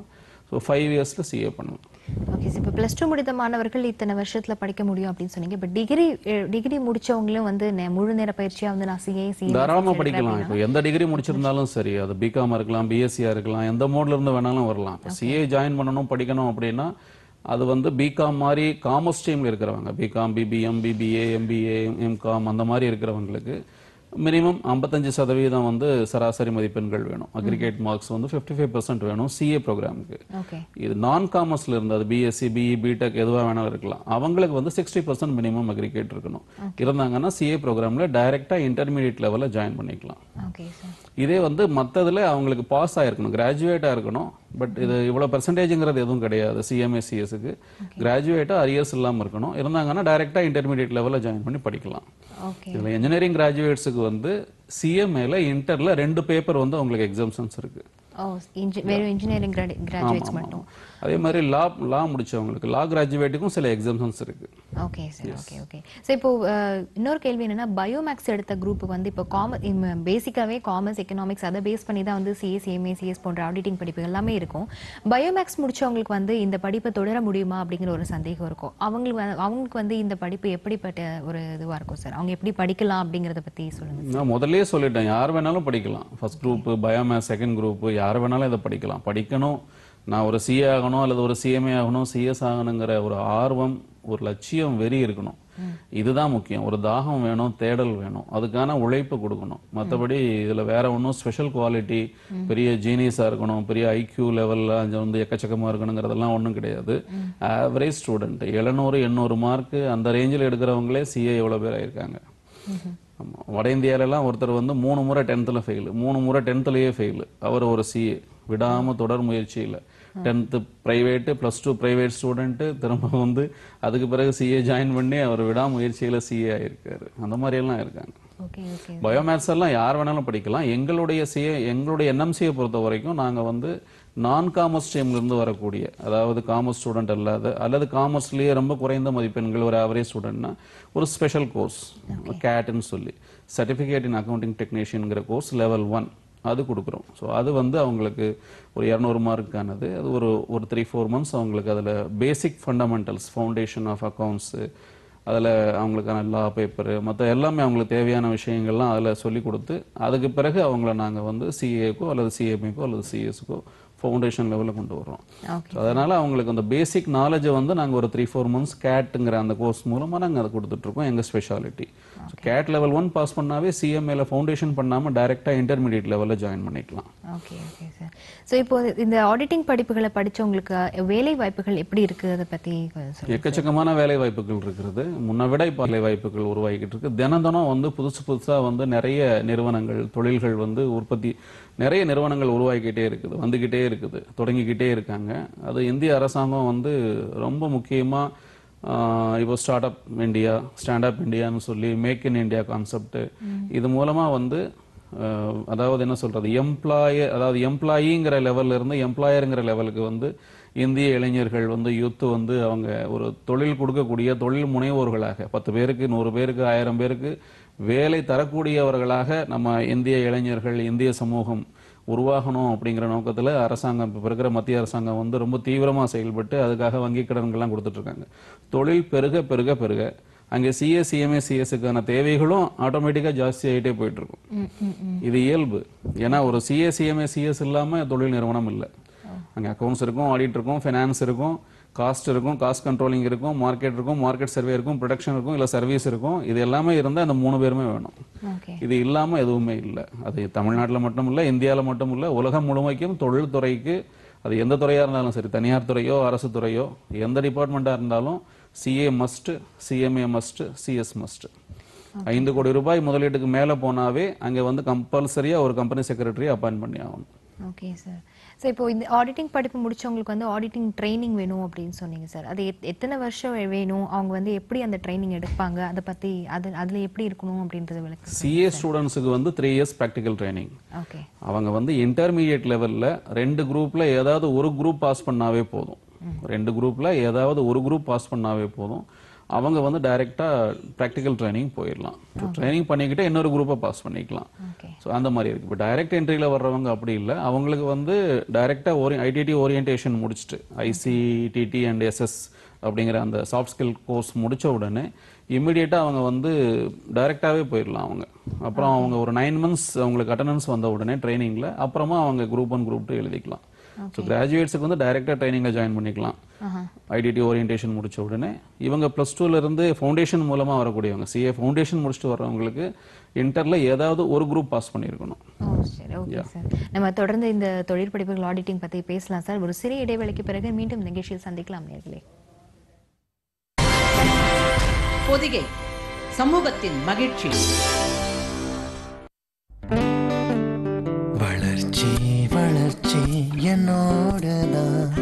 ஸோ ஃபைவ் இயர்ஸில் சிஏ பண்ணலாம் ஓகே சார் இப்போ ப்ளஸ் டூ முடித்த மாணவர்கள் இத்தனை வருஷத்துல படிக்க முடியும் அப்படின்னு சொன்னீங்க இப்போ டிகிரி டிகிரி முடிச்சவங்களும் வந்து நெ- முழு நேர பயிற்சியா வந்து நான் சிஏ சிஏ தாராளமாக படிக்கலாம் இப்போ எந்த டிகிரி முடிச்சிருந்தாலும் சரி அது பிகாம் இருக்கலாம் பிஎஸ்சியாக இருக்கலாம் எந்த மோட்ல இருந்து வேணாலும் வரலாம் இப்போ சிஏ ஜாயின் பண்ணணும் படிக்கணும் அப்படின்னா அது வந்து பிகாம் மாதிரி காமர்ஸ் ஸ்ட்ரீமில் இருக்கிறவங்க BCom BBM BBA MBA MCom அந்த மாதிரி இருக்கிறவங்களுக்கு மினிமம் ஐம்பத்தஞ்சு சதவீதம் வந்து சராசரி மதிப்பெண்கள் வேணும் அக்ரிகேட் மார்க்ஸ் வந்து ஃபிஃப்டி ஃபைவ் பர்சன்ட் வேணும் சிஏ ப்ரோக்ராமுக்கு ஓகே இது நான் காமர்ஸ்ல இருந்து அது பிஎஸ்சி பிஇ பிடெக் எதுவாக வேணாலும் இருக்கலாம் அவங்களுக்கு வந்து சிக்ஸ்டி பர்சன்ட் மினிமம் அக்ரிகேட் இருக்கணும் இருந்தாங்கன்னா சிஏ ப்ரோக்ராம்ல டைரக்டா இன்டர்மீடியட் லெவலில் ஜாயின் பண்ணிக்கலாம் ஓகே சார் இதே வந்து மற்றதுல அவங்களுக்கு பாஸ் ஆயிருக்கணும் கிராஜுவேட்டாக இருக்கணும் பட் இது இவ்வளோ பெர்சன்டேஜுங்கிறது எதுவும் கிடையாது சிஎம்ஏ சிஎஸ்க்கு கிராஜுவேட்டாக அரியர்ஸ் இல்லாமல் இருக்கணும் இருந்தாங்கன்னா டைரக்டா இன்டர்மீடியட் லெவலில் ஜாயின் பண்ணி படிக்கலாம் ஓகே இதில் இன்ஜினியரிங் கிராஜுவேட்ஸுக்கு வந்து சிஎம்ஏல இன்டர்ல ரெண்டு பேப்பர் வந்து அவங்களுக்கு எக்ஸாம்ஷன்ஸ் இருக்கு ஓ இன்ஜி வெறும் இன்ஜினியரிங் கிராஜுவேட்ஸ் மட்டும் அதே மாதிரி லா லா முடிச்சவங்களுக்கு லா கிராஜுவேட்டுக்கும் சில எக்ஸாம்ஷன்ஸ் இருக்கு okay sir okay okay so இப்போ அஹ், இன்னொரு கேள்வி என்னன்னா பயோமேக்ஸ் எடுத்த குரூப் வந்து இப்போ காமர்ஸ் பேசிக்காவே காமர்ஸ் எக்கனாமிக்ஸ் அதை பேஸ் பண்ணி தான் வந்து சிஎஸ் எம்ஏ சிஎஸ் போன்ற ஆடிட்டிங் படிப்பு எல்லாமே இருக்கும் பயோமேக்ஸ் முடிச்சவங்களுக்கு வந்து இந்த படிப்பை தொடர முடியுமா அப்படிங்கிற ஒரு சந்தேகம் இருக்கும் அவங்களுக்கு வந்து- அவங்களுக்கு வந்து இந்த படிப்பு எப்படிப்பட்ட ஒரு இதுவா இருக்கும் சார் அவங்க எப்படி படிக்கலாம் அப்படிங்கறத பத்தி சொல்லுங்க நான் முதல்லயே சொல்லிட்டேன் யார் வேணாலும் படிக்கலாம் first group biomaths second group யார் வேணாலும் இதை படிக்கலாம் படிக்கணும் நான் ஒரு சிஏ ஆகணும் அல்லது ஒரு சிஎம்ஏ ஆகணும் சிஎஸ் ஆகணுங்கிற ஒரு ஆர்வம் ஒரு லட்சியம் வெறி இருக்கணும் இதுதான் முக்கியம் ஒரு தாகம் வேணும் தேடல் வேணும் அதுக்கான உழைப்பு கொடுக்கணும் மற்றபடி இதுல வேற ஒன்றும் ஸ்பெஷல் குவாலிட்டி பெரிய ஜீனியஸா இருக்கணும் பெரிய ஐக்யூ லெவல்ல அங்க வந்து எக்கச்சக்கமா இருக்கணுங்கிறதெல்லாம் ஒன்றும் கிடையாது ஆவரேஜ் ஸ்டூடெண்ட் எழுநூறு எண்ணூறு மார்க் அந்த ரேஞ்சில் எடுக்கிறவங்களே சிஏ எவ்வளவு பேர் ஆயிருக்காங்க ஆமா வட இந்தியாலலாம் ஒருத்தர் வந்து மூணு முறை டென்த்தில் ஃபெயில் மூணு முறை டென்த்லயே ஃபெயில் அவர் ஒரு சிஏ விடாம தொடர் முயற்சியில் tenth private plus two private student திரும்ப வந்து அதுக்கு பிறகு சிஏ ஜாயின் பண்ணி அவர் விடாமுயற்சியில் சிஏ ஆயிருக்காரு அந்த மாதிரி எல்லாம் இருக்காங்க ஓகே ஓகே பயோமேத்ஸ் எல்லாம் யார் வேணாலும் படிக்கலாம் எங்களுடைய சிஏ எங்களுடைய என்எம்சியை பொறுத்த வரைக்கும் நாங்க வந்து நான் காமர்ஸ் ஸ்ட்ரீம்ல இருந்து வரக்கூடிய அதாவது காமர்ஸ் ஸ்டூடெண்ட் அல்லாத அல்லது காமர்ஸ்லயே ரொம்ப குறைந்த மதிப்பெண்கள் ஒரு ஆவரேஜ் ஸ்டூடெண்ட்னா ஒரு ஸ்பெஷல் கோர்ஸ் கேட்னு சொல்லி சர்டிஃபிகேட் இன் அக்கௌண்டிங் டெக்னீஷியன்ங்கிற கோர்ஸ் லெவல் ஒன் அது கொடுக்குறோம் ஸோ அது வந்து அவங்களுக்கு ஒரு இரநூறு மார்க்கானது அது ஒரு ஒரு த்ரீ ஃபோர் மந்த்ஸ் அவங்களுக்கு அதில் basic fundamentals foundation of accounts அதில் அவங்களுக்கான லா பேப்பரு மற்ற எல்லாமே அவங்களுக்கு தேவையான விஷயங்கள்லாம் அதில் சொல்லி கொடுத்து அதுக்கு பிறகு அவங்கள நாங்கள் வந்து சிஏக்கோ அல்லது சிஎம்ஏக்கோ அல்லது சிஎஸ்க்கோ ஃபவுண்டேஷன் லெவலில் கொண்டு வர்றோம் ஓகே So, அதனால அவங்களுக்கு அந்த பேசிக் நாலேஜை வந்து நாங்கள் ஒரு த்ரீ ஃபோர் மந்த்ஸ் கேட்டுங்கிற அந்த கோர்ஸ் மூலமாக நாங்கள் அதை கொடுத்துட்ருக்கோம் எங்கள் speciality so CAT level one pass பண்ணாவே சிஎம்ஏல ஃபவுண்டேஷன் பண்ணாமல் டைரெக்டாக இன்டர்மீடியட் லெவலில் ஜாயின் பண்ணிக்கலாம் ஓகே ஓகே சார் ஸோ இப்போ இந்த ஆடிட்டிங் படிப்புகளை படிச்சவங்களுக்கு வேலை வாய்ப்புகள் எப்படி இருக்கு அதை பத்தி கொஞ்சம் சொல்லுங்க எக்கச்சக்கமான வேலை வாய்ப்புகள் இருக்கிறது முன்ன விட இப்போ வேலை வாய்ப்புகள் உருவாகிக்கிட்டு இருக்கு தினம் தினம் வந்து புதுசு புதுசா வந்து நிறைய நிறுவனங்கள் தொழில்கள் வந்து உற்பத்தி நிறைய நிறுவனங்கள் உருவாகிக்கிட்டே இருக்குது வந்துகிட்டே இருக்குது தொடங்கிக்கிட்டே இருக்காங்க அது இந்திய அரசாங்கம் வந்து ரொம்ப முக்கியமா ஆஹ், இப்போ start up India stand up இந்தியான்னு சொல்லி மேக் இன் இந்தியா கான்செப்ட் இது மூலமா வந்து அஹ், அதாவது என்ன சொல்றது எம்ப்ளாய அதாவது எம்ப்ளாயிங்கிற லெவல்ல இருந்து எம்ப்ளாயருங்கிற லெவலுக்கு வந்து இந்திய இளைஞர்கள் வந்து யூத் வந்து அவங்க ஒரு தொழில் கொடுக்கக்கூடிய தொழில் முனைவோர்களாக பத்து பேருக்கு நூறு பேருக்கு ஆயிரம் பேருக்கு வேலை தரக்கூடியவர்களாக நம்ம இந்திய இளைஞர்கள் இந்திய சமூகம் உருவாகணும் அப்படிங்கிற நோக்கத்துல அரசாங்கம் இப்போ இருக்கிற மத்திய அரசாங்கம் வந்து ரொம்ப தீவிரமா செயல்பட்டு அதுக்காக வங்கி கடன்கள்லாம் கொடுத்துட்டு இருக்காங்க தொழில் பெருக பெருக பெருக அங்கே சிஏ சிஎம்ஏ சிஎஸ்க்கான தேவைகளும் ஆட்டோமேட்டிக்காக ஜாஸ்தி ஆகிட்டே போயிட்டு இருக்கும் இது இயல்பு ஏன்னா ஒரு சிஏ சிஎம்ஏ சிஎஸ் இல்லாம தொழில் நிறுவனம் இல்லை அங்கே அக்கௌண்ட்ஸ் இருக்கும் ஆடிட் இருக்கும் ஃபினான்ஸ் இருக்கும் காஸ்ட் இருக்கும் காஸ்ட் கண்ட்ரோலிங் இருக்கும் மார்க்கெட் இருக்கும் மார்க்கெட் சர்வே இருக்கும் ப்ரொடக்ஷன் இருக்கும் இல்லை சர்வீஸ் இருக்கும் இது எல்லாமே இருந்தால் இந்த மூணு பேருமே வேணும் ஓகே இது இல்லாம எதுவுமே இல்லை அது தமிழ்நாட்டில் மட்டும் இல்லை இந்தியாவில் மட்டும் இல்லை உலகம் முழுமைக்கும் தொழில் துறைக்கு அது எந்த துறையா இருந்தாலும் சரி தனியார் துறையோ அரசு துறையோ எந்த டிபார்ட்மெண்ட்டாக இருந்தாலும் CA must CMA must CS must ஐந்து கோடி ரூபாய் முதலீட்டுக்கு மேலே போனாவே அங்கே வந்து கம்பல்சரியா ஒரு கம்பெனி செக்ரட்டரி அப்பாயின்ட் பண்ணி ஆகணும் ஓகே சார் ஸோ இப்போ இந்த ஆடிட்டிங் படிப்பு முடிச்சவங்களுக்கு வந்து ஆடிட்டிங் ட்ரைனிங் வேணும் அப்படின்னு சொன்னீங்க சார் அது எத்- எத்தனை வருஷம் வேணும் அவங்க வந்து எப்படி அந்த ட்ரைனிங் எடுப்பாங்க அதை பத்தி அது அதுல எப்படி இருக்கணும் அப்படின்றது விளக்கு சிஏ ஸ்டூடெண்ட்ஸுக்கு வந்து three years practical training okay அவங்க வந்து இன்டர்மீடியட் லெவல்ல ரெண்டு குரூப்ல ஏதாவது ஒரு குரூப் பாஸ் பண்ணாவே போதும் ரெண்டு குரூப்ல ஏதாவது ஒரு குரூப் பாஸ் பண்ணாவே போதும் அவங்க வந்து டைரெக்டாக ப்ராக்டிக்கல் ட்ரைனிங் போயிடலாம் ட்ரைனிங் பண்ணிக்கிட்டு இன்னொரு குரூப்பை பாஸ் பண்ணிக்கலாம் ஓகே ஸோ அந்த மாதிரி இருக்கு இப்போ டைரக்ட் என்ட்ரியில் வர்றவங்க அப்படி இல்லை அவங்களுக்கு வந்து டைரெக்டாக ஓரி ஐடிடி ஓரியன்டேஷன் முடிச்சுட்டு ஐசிடிடி அண்ட் எஸ்எஸ் அப்படிங்கிற அந்த சாஃப்ட் ஸ்கில் கோர்ஸ் முடிச்ச உடனே இம்மிடியேட்டாக அவங்க வந்து டைரெக்டாகவே போயிடலாம் அவங்க அப்புறம் அவங்க ஒரு நைன் மந்த்ஸ் அவங்களுக்கு அட்டண்டன்ஸ் வந்த உடனே ட்ரைனிங்கில் அப்புறமா அவங்க குரூப் ஒன் குரூப் டூ எழுதிக்கலாம் ஸோ கிராஜுவேட்ஸுக்கு வந்து டைரெக்டாக ட்ரைனிங்கில் ஜாயின் பண்ணிக்கலாம் ஐடிடி ஓரியன்டேஷன் முடிச்ச உடனே இவங்க ப்ளஸ் இருந்து ஃபவுண்டேஷன் மூலமாக வரக்கூடியவங்க சிஏ ஃபவுண்டேஷன் முடிச்சுட்டு வர்றவங்களுக்கு இன்டர்ல ஏதாவது ஒரு குரூப் பாஸ் பண்ணியிருக்கணும் ஓ சரி ஓகே சார் நம்ம தொடர்ந்து இந்த தொழிற்படிப்புகள் ஆடிட்டிங் பத்தி பேசலாம் சார் ஒரு சிறிய இடைவேளைக்கு பிறகு மீண்டும் நிகழ்ச்சியில் சந்திக்கலாம் நேர்களே பொதிகை சமூகத்தின் மகிழ்ச்சி வளர்ச்சி வளர்ச்சி என்னோடதான்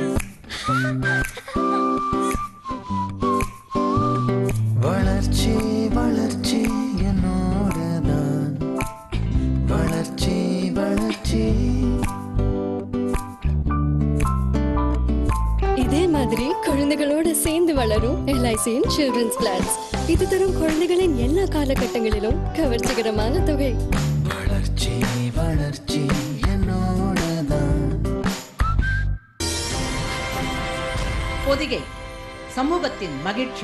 வளர்ச்சி வளர்ச்சி என்னோடதான் வளர்ச்சி வளர்ச்சி இதே மாதிரி குழந்தைகளோட சேர்ந்து வளரும் எல்ஐசியின் சில்ட்ரன்ஸ் பிளான்ஸ் இது தரும் குழந்தைகளின் எல்லா காலகட்டங்களிலும் கவர்ச்சிகரமான தொகை வளர்ச்சி வளர்ச்சி என்னோடதான் பொதிகை சமூகத்தின் மகிழ்ச்சி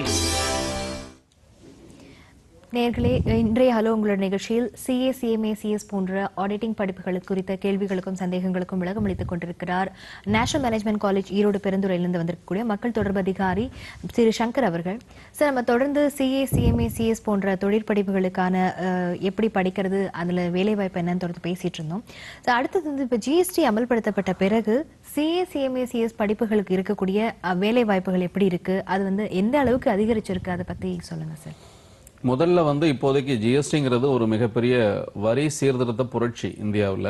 நேர்களே இன்றைய ஹலோ உங்களோட நிகழ்ச்சியில் சிஏ சிஎம்ஏ சிஎஸ் போன்ற ஆடிட்டிங் படிப்புகள் குறித்த கேள்விகளுக்கும் சந்தேகங்களுக்கும் விளக்கம் அளித்துக் கொண்டிருக்கிறார் நேஷனல் மேனேஜ்மெண்ட் காலேஜ் ஈரோடு பெருந்துறையிலிருந்து வந்திருக்கக்கூடிய மக்கள் தொடர்பு அதிகாரி திரு சங்கர் அவர்கள் சார் நம்ம தொடர்ந்து சிஏ சிஎம்ஏ சிஎஸ் போன்ற தொழிற்படிப்புகளுக்கான அஹ், எப்படி படிக்கிறது அதுல வேலைவாய்ப்பு என்னன்னு தொடர்ந்து பேசிட்டு இருந்தோம் So, அடுத்தது வந்து இப்போ ஜிஎஸ்டி அமல்படுத்தப்பட்ட பிறகு சிஏ சிஎம்ஏ சிஎஸ் படிப்புகளுக்கு இருக்கக்கூடிய அஹ், வேலை வாய்ப்புகள் எப்படி இருக்கு அது வந்து எந்த அளவுக்கு அதிகரிச்சிருக்கு அதை பத்தி சொல்லுங்க சார் முதல்ல வந்து இப்போதைக்கு ஜிஎஸ்டிங்கிறது ஒரு மிகப்பெரிய வரி சீர்திருத்த புரட்சி இந்தியாவில்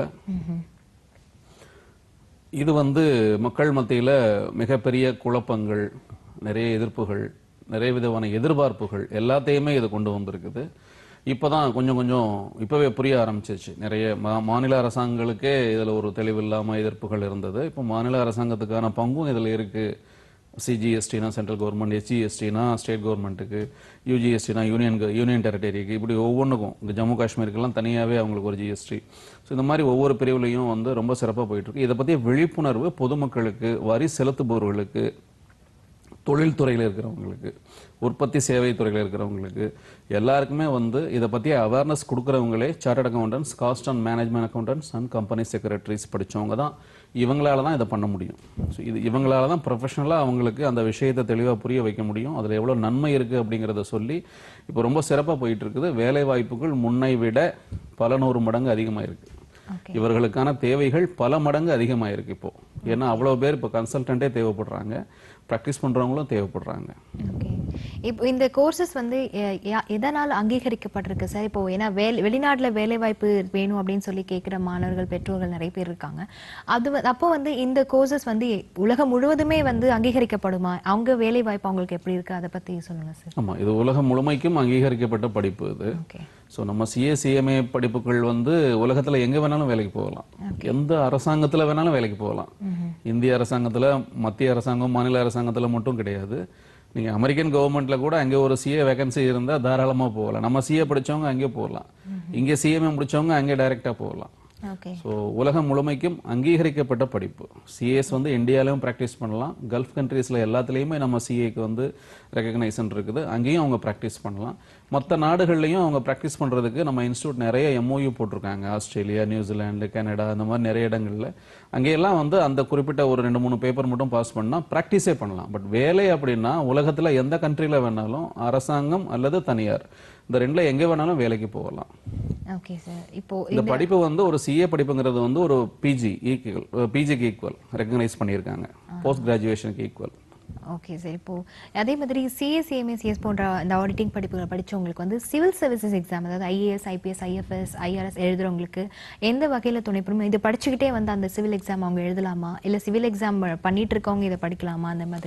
இது வந்து மக்கள் மத்தியில மிகப்பெரிய குழப்பங்கள் நிறைய எதிர்ப்புகள் நிறைய விதமான எதிர்பார்ப்புகள் எல்லாத்தையுமே இது கொண்டு வந்திருக்குது இப்போதான் கொஞ்சம் கொஞ்சம் இப்போவே புரிய ஆரம்பிச்சிச்சு நிறைய மா- மாநில அரசாங்கங்களுக்கே இதில் ஒரு தெளிவில்லாம எதிர்ப்புகள் இருந்தது இப்போ மாநில அரசாங்கத்துக்கான பங்கும் இதில் இருக்கு சிஜிஎஸ்டினா சென்ட்ரல் கவர்மெண்ட் எஸ்ஜிஎஸ்டினா ஸ்டேட் கவர்மெண்ட்டுக்கு யூஜிஎஸ்டினா யூனியன் யூனியன் டெரிட்டரிக்கு இப்படி ஒவ்வொன்றுக்கும் இந்த ஜம்மு காஷ்மீருக்கெல்லாம் தனியாகவே அவங்களுக்கு ஒரு ஜிஎஸ்டி ஸோ இந்த மாதிரி ஒவ்வொரு பிரிவுலையும் வந்து ரொம்ப சிறப்பாக போயிட்டு இருக்கு இதை பற்றிய விழிப்புணர்வு பொதுமக்களுக்கு வரி செலுத்துபவர்களுக்கு தொழில்துறையில் இருக்கிறவங்களுக்கு உற்பத்தி சேவை துறையில் இருக்கிறவங்களுக்கு எல்லாருக்குமே வந்து இதை பற்றி அவேர்னஸ் கொடுக்குறவங்களே chartered accountants cost and management accountants and company secretaries படிச்சவங்க தான் இவங்களால தான் இதை பண்ண முடியும் ஸோ இது இவங்களால தான் ப்ரொஃபஷனலாக அவங்களுக்கு அந்த விஷயத்தை தெளிவாக புரிய வைக்க முடியும் அதில் எவ்வளோ நன்மை இருக்குது அப்படிங்கிறத சொல்லி இப்போ ரொம்ப சிறப்பாக போயிட்டு இருக்குது வேலை வாய்ப்புகள் முன்னை விட பல நூறு மடங்கு அதிகமாக இருக்கு இவர்களுக்கான தேவைகள் பல மடங்கு அதிகமாக இருக்கு இப்போ ஏன்னா அவ்வளோ பேர் இப்போ கன்சல்டன்ட்டே தேவைப்படுறாங்க ப்ராக்டிஸ் பண்ணுறவங்களும் தேவைப்படுறாங்க ஓகே இப்போ இந்த கோர்சஸ் வந்து எ- யா- எதனால் அங்கீகரிக்கப்பட்டிருக்கு சார் இப்போ ஏன்னா வேலை வெளிநாட்டுல வேலை வாய்ப்பு வேணும் அப்படின்னு சொல்லி கேட்குற மாணவர்கள் பெற்றோர்கள் நிறைய பேர் இருக்காங்க அது வ- அப்போ வந்து இந்த கோர்சஸ் வந்து உலகம் முழுவதுமே வந்து அங்கீகரிக்கப்படுமா அவங்க வேலை வாய்ப்பு அவங்களுக்கு எப்படி இருக்கு அதை பத்தி சொல்லுங்க சார் ஆமாம் இது உலகம் முழுமைக்கும் அங்கீகரிக்கப்பட்ட படிப்பு இது ஓகே ஸோ நம்ம சிஏ சிஎம்ஏ படிப்புகள் வந்து உலகத்துல எங்க வேணாலும் வேலைக்கு போகலாம் எந்த அரசாங்கத்துல வேணாலும் வேலைக்கு போகலாம் இந்திய அரசாங்கத்துல மத்திய அரசாங்கம் மாநில அரசாங்கத்துல மட்டும் கிடையாது நீங்க அமெரிக்கன் கவர்மெண்ட்ல கூட அங்கே ஒரு சிஏ வேகன்சி இருந்தா தாராளமா போகலாம் நம்ம சிஏ படிச்சவங்க அங்கே போகலாம் இங்க சிஎம்ஏ முடிச்சவங்க அங்கே டைரக்டா போகலாம் ஓகே ஸோ உலகம் முழுமைக்கும் அங்கீகரிக்கப்பட்ட படிப்பு சிஏஎஸ் வந்து இந்தியாலையும் ப்ராக்டிஸ் பண்ணலாம் கல்ஃப் கண்ட்ரீஸில் எல்லாத்துலேயுமே நம்ம சிஏக்கு வந்து ரெகக்னைசன் இருக்குது அங்கேயும் அவங்க ப்ராக்டிஸ் பண்ணலாம் மற்ற நாடுகள்லையும் அவங்க ப்ராக்டிஸ் பண்ணுறதுக்கு நம்ம இன்ஸ்டியூட் நிறைய எம்ஓயு போட்டிருக்காங்க ஆஸ்திரேலியா நியூசிலாந்து கனடா அந்த மாதிரி நிறைய இடங்களில் அங்கேயெல்லாம் வந்து அந்த குறிப்பிட்ட ஒரு ரெண்டு மூணு பேப்பர் மட்டும் பாஸ் பண்ணால் ப்ராக்டிஸே பண்ணலாம் பட் வேலை அப்படின்னா உலகத்தில் எந்த கண்ட்ரியில் வேணாலும் அரசாங்கம் அல்லது தனியார் இந்த ரெண்டில் எங்கே வேணாலும் வேலைக்கு போகலாம் ஓகே சார் இப்போ இந்த படிப்பு வந்து ஒரு சிஏ படிப்புங்கிறது வந்து ஒரு பிஜி ஈக்குவல் பிஜிக்கு ஈக்குவல் ரெக்கக்னைஸ் பண்ணியிருக்காங்க போஸ்ட் கிராஜுவேஷனுக்கு ஈக்குவல் ஓகே சார் இப்போ அதே மாதிரி சிஎஸ் சிஎம்ஏ போன்ற இந்த ஆடிட்டிங் படிப்புகள் படிச்சவங்களுக்கு வந்து சிவில் சர்வீசஸ் எக்ஸாம் அதாவது ஐஏஎஸ் ஐபிஎஸ் ஐஎஃப்எஸ் ஐஆர்எஸ் எழுதுறவங்களுக்கு எந்த வகையில துணைப்படும் இது படிச்சுக்கிட்டே வந்து அந்த சிவில் எக்ஸாம் அவங்க எழுதலாமா இல்ல சிவில் எக்ஸாம் பண்ணிட்டு இருக்கவங்க இதை படிக்கலாமா அந்த மாதிரி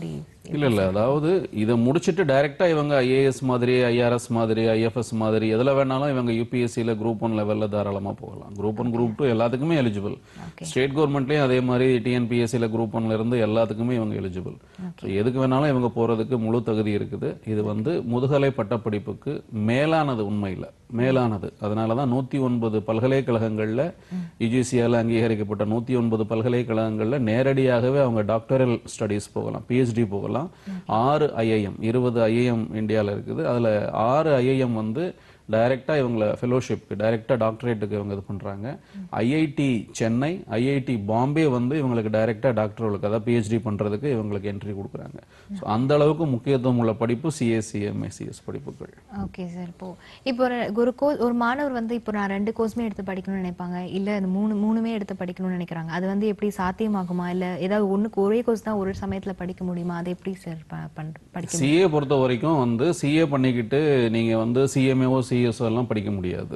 இல்ல இல்ல அதாவது இதை முடிச்சிட்டு டைரக்டா இவங்க ஐஏஎஸ் மாதிரி ஐஆர்எஸ் மாதிரி ஐஎஃப்எஸ் மாதிரி எதுல வேணாலும் இவங்க யூபிஎஸ்சியில் குரூப் ஒன் லெவல்ல தாராளமா போகலாம் குரூப் ஒன் குரூப் டூ எல்லாத்துக்குமே எலிஜிபிள் ஸ்டேட் கவர்மெண்ட்லயும் அதே மாதிரி டிஎன்பிஎஸ்சியில் குரூப் ஒன்ல இருந்து எல்லாத்துக்குமே இவங்க எலிஜிபிள் எதுக்கு வேணாலும் இவங்க போறதுக்கு முழு தகுதி இருக்குது இது வந்து முதுகலை பட்டப்படிப்புக்கு மேலானது உண்மையில் மேலானது அதனால தான் நூற்றி ஒன்பது பல்கலைக்கழகங்களில் யுஜிசியால் அங்கீகரிக்கப்பட்ட நூற்றி ஒன்பது பல்கலைக்கழகங்களில் நேரடியாகவே அவங்க டாக்டரல் ஸ்டடீஸ் போகலாம் பிஹெச்டி போகலாம் ஆறு ஐஐஎம் இருபது ஐஐஎம் இந்தியாவில் இருக்குது அதில் ஆறு ஐஐஎம் வந்து டைரக்டா இவங்கள ஃபெலோஷிப்க்கு டைரக்டா டாக்டரேட்டுக்கு இவங்க இது பண்றாங்க ஐஐடி சென்னை ஐஐடி பாம்பே வந்து இவங்களுக்கு டைரக்டா டாக்டர்களுக்கு அதாவது பிஹெச்டி பண்றதுக்கு இவங்களுக்கு என்ட்ரி கொடுக்குறாங்க ஸோ அந்த அளவுக்கு முக்கியத்துவம் உள்ள படிப்பு சிஎஸ்சி எம்எஸ்சிஎஸ் படிப்புகள் ஓகே சார் இப்போ இப்போ ஒரு ஒரு கோர்ஸ் ஒரு மாணவர் வந்து இப்போ நான் ரெண்டு கோர்ஸுமே எடுத்து படிக்கணும்னு நினைப்பாங்க இல்ல இந்த மூணு மூணுமே எடுத்து படிக்கணும்னு நினைக்கிறாங்க அது வந்து எப்படி சாத்தியமாகுமா இல்ல ஏதாவது ஒண்ணுக்கு ஒரே கோர்ஸ் தான் ஒரு சமயத்துல படிக்க முடியுமா அது எப்படி சார் படிக்க சிஏ பொறுத்த வரைக்கும் வந்து சிஏ பண்ணிக்கிட்டு நீங்க வந்து சிஎம்ஏஓ சிஎஸ்ஓ எல்லாம் படிக்க முடியாது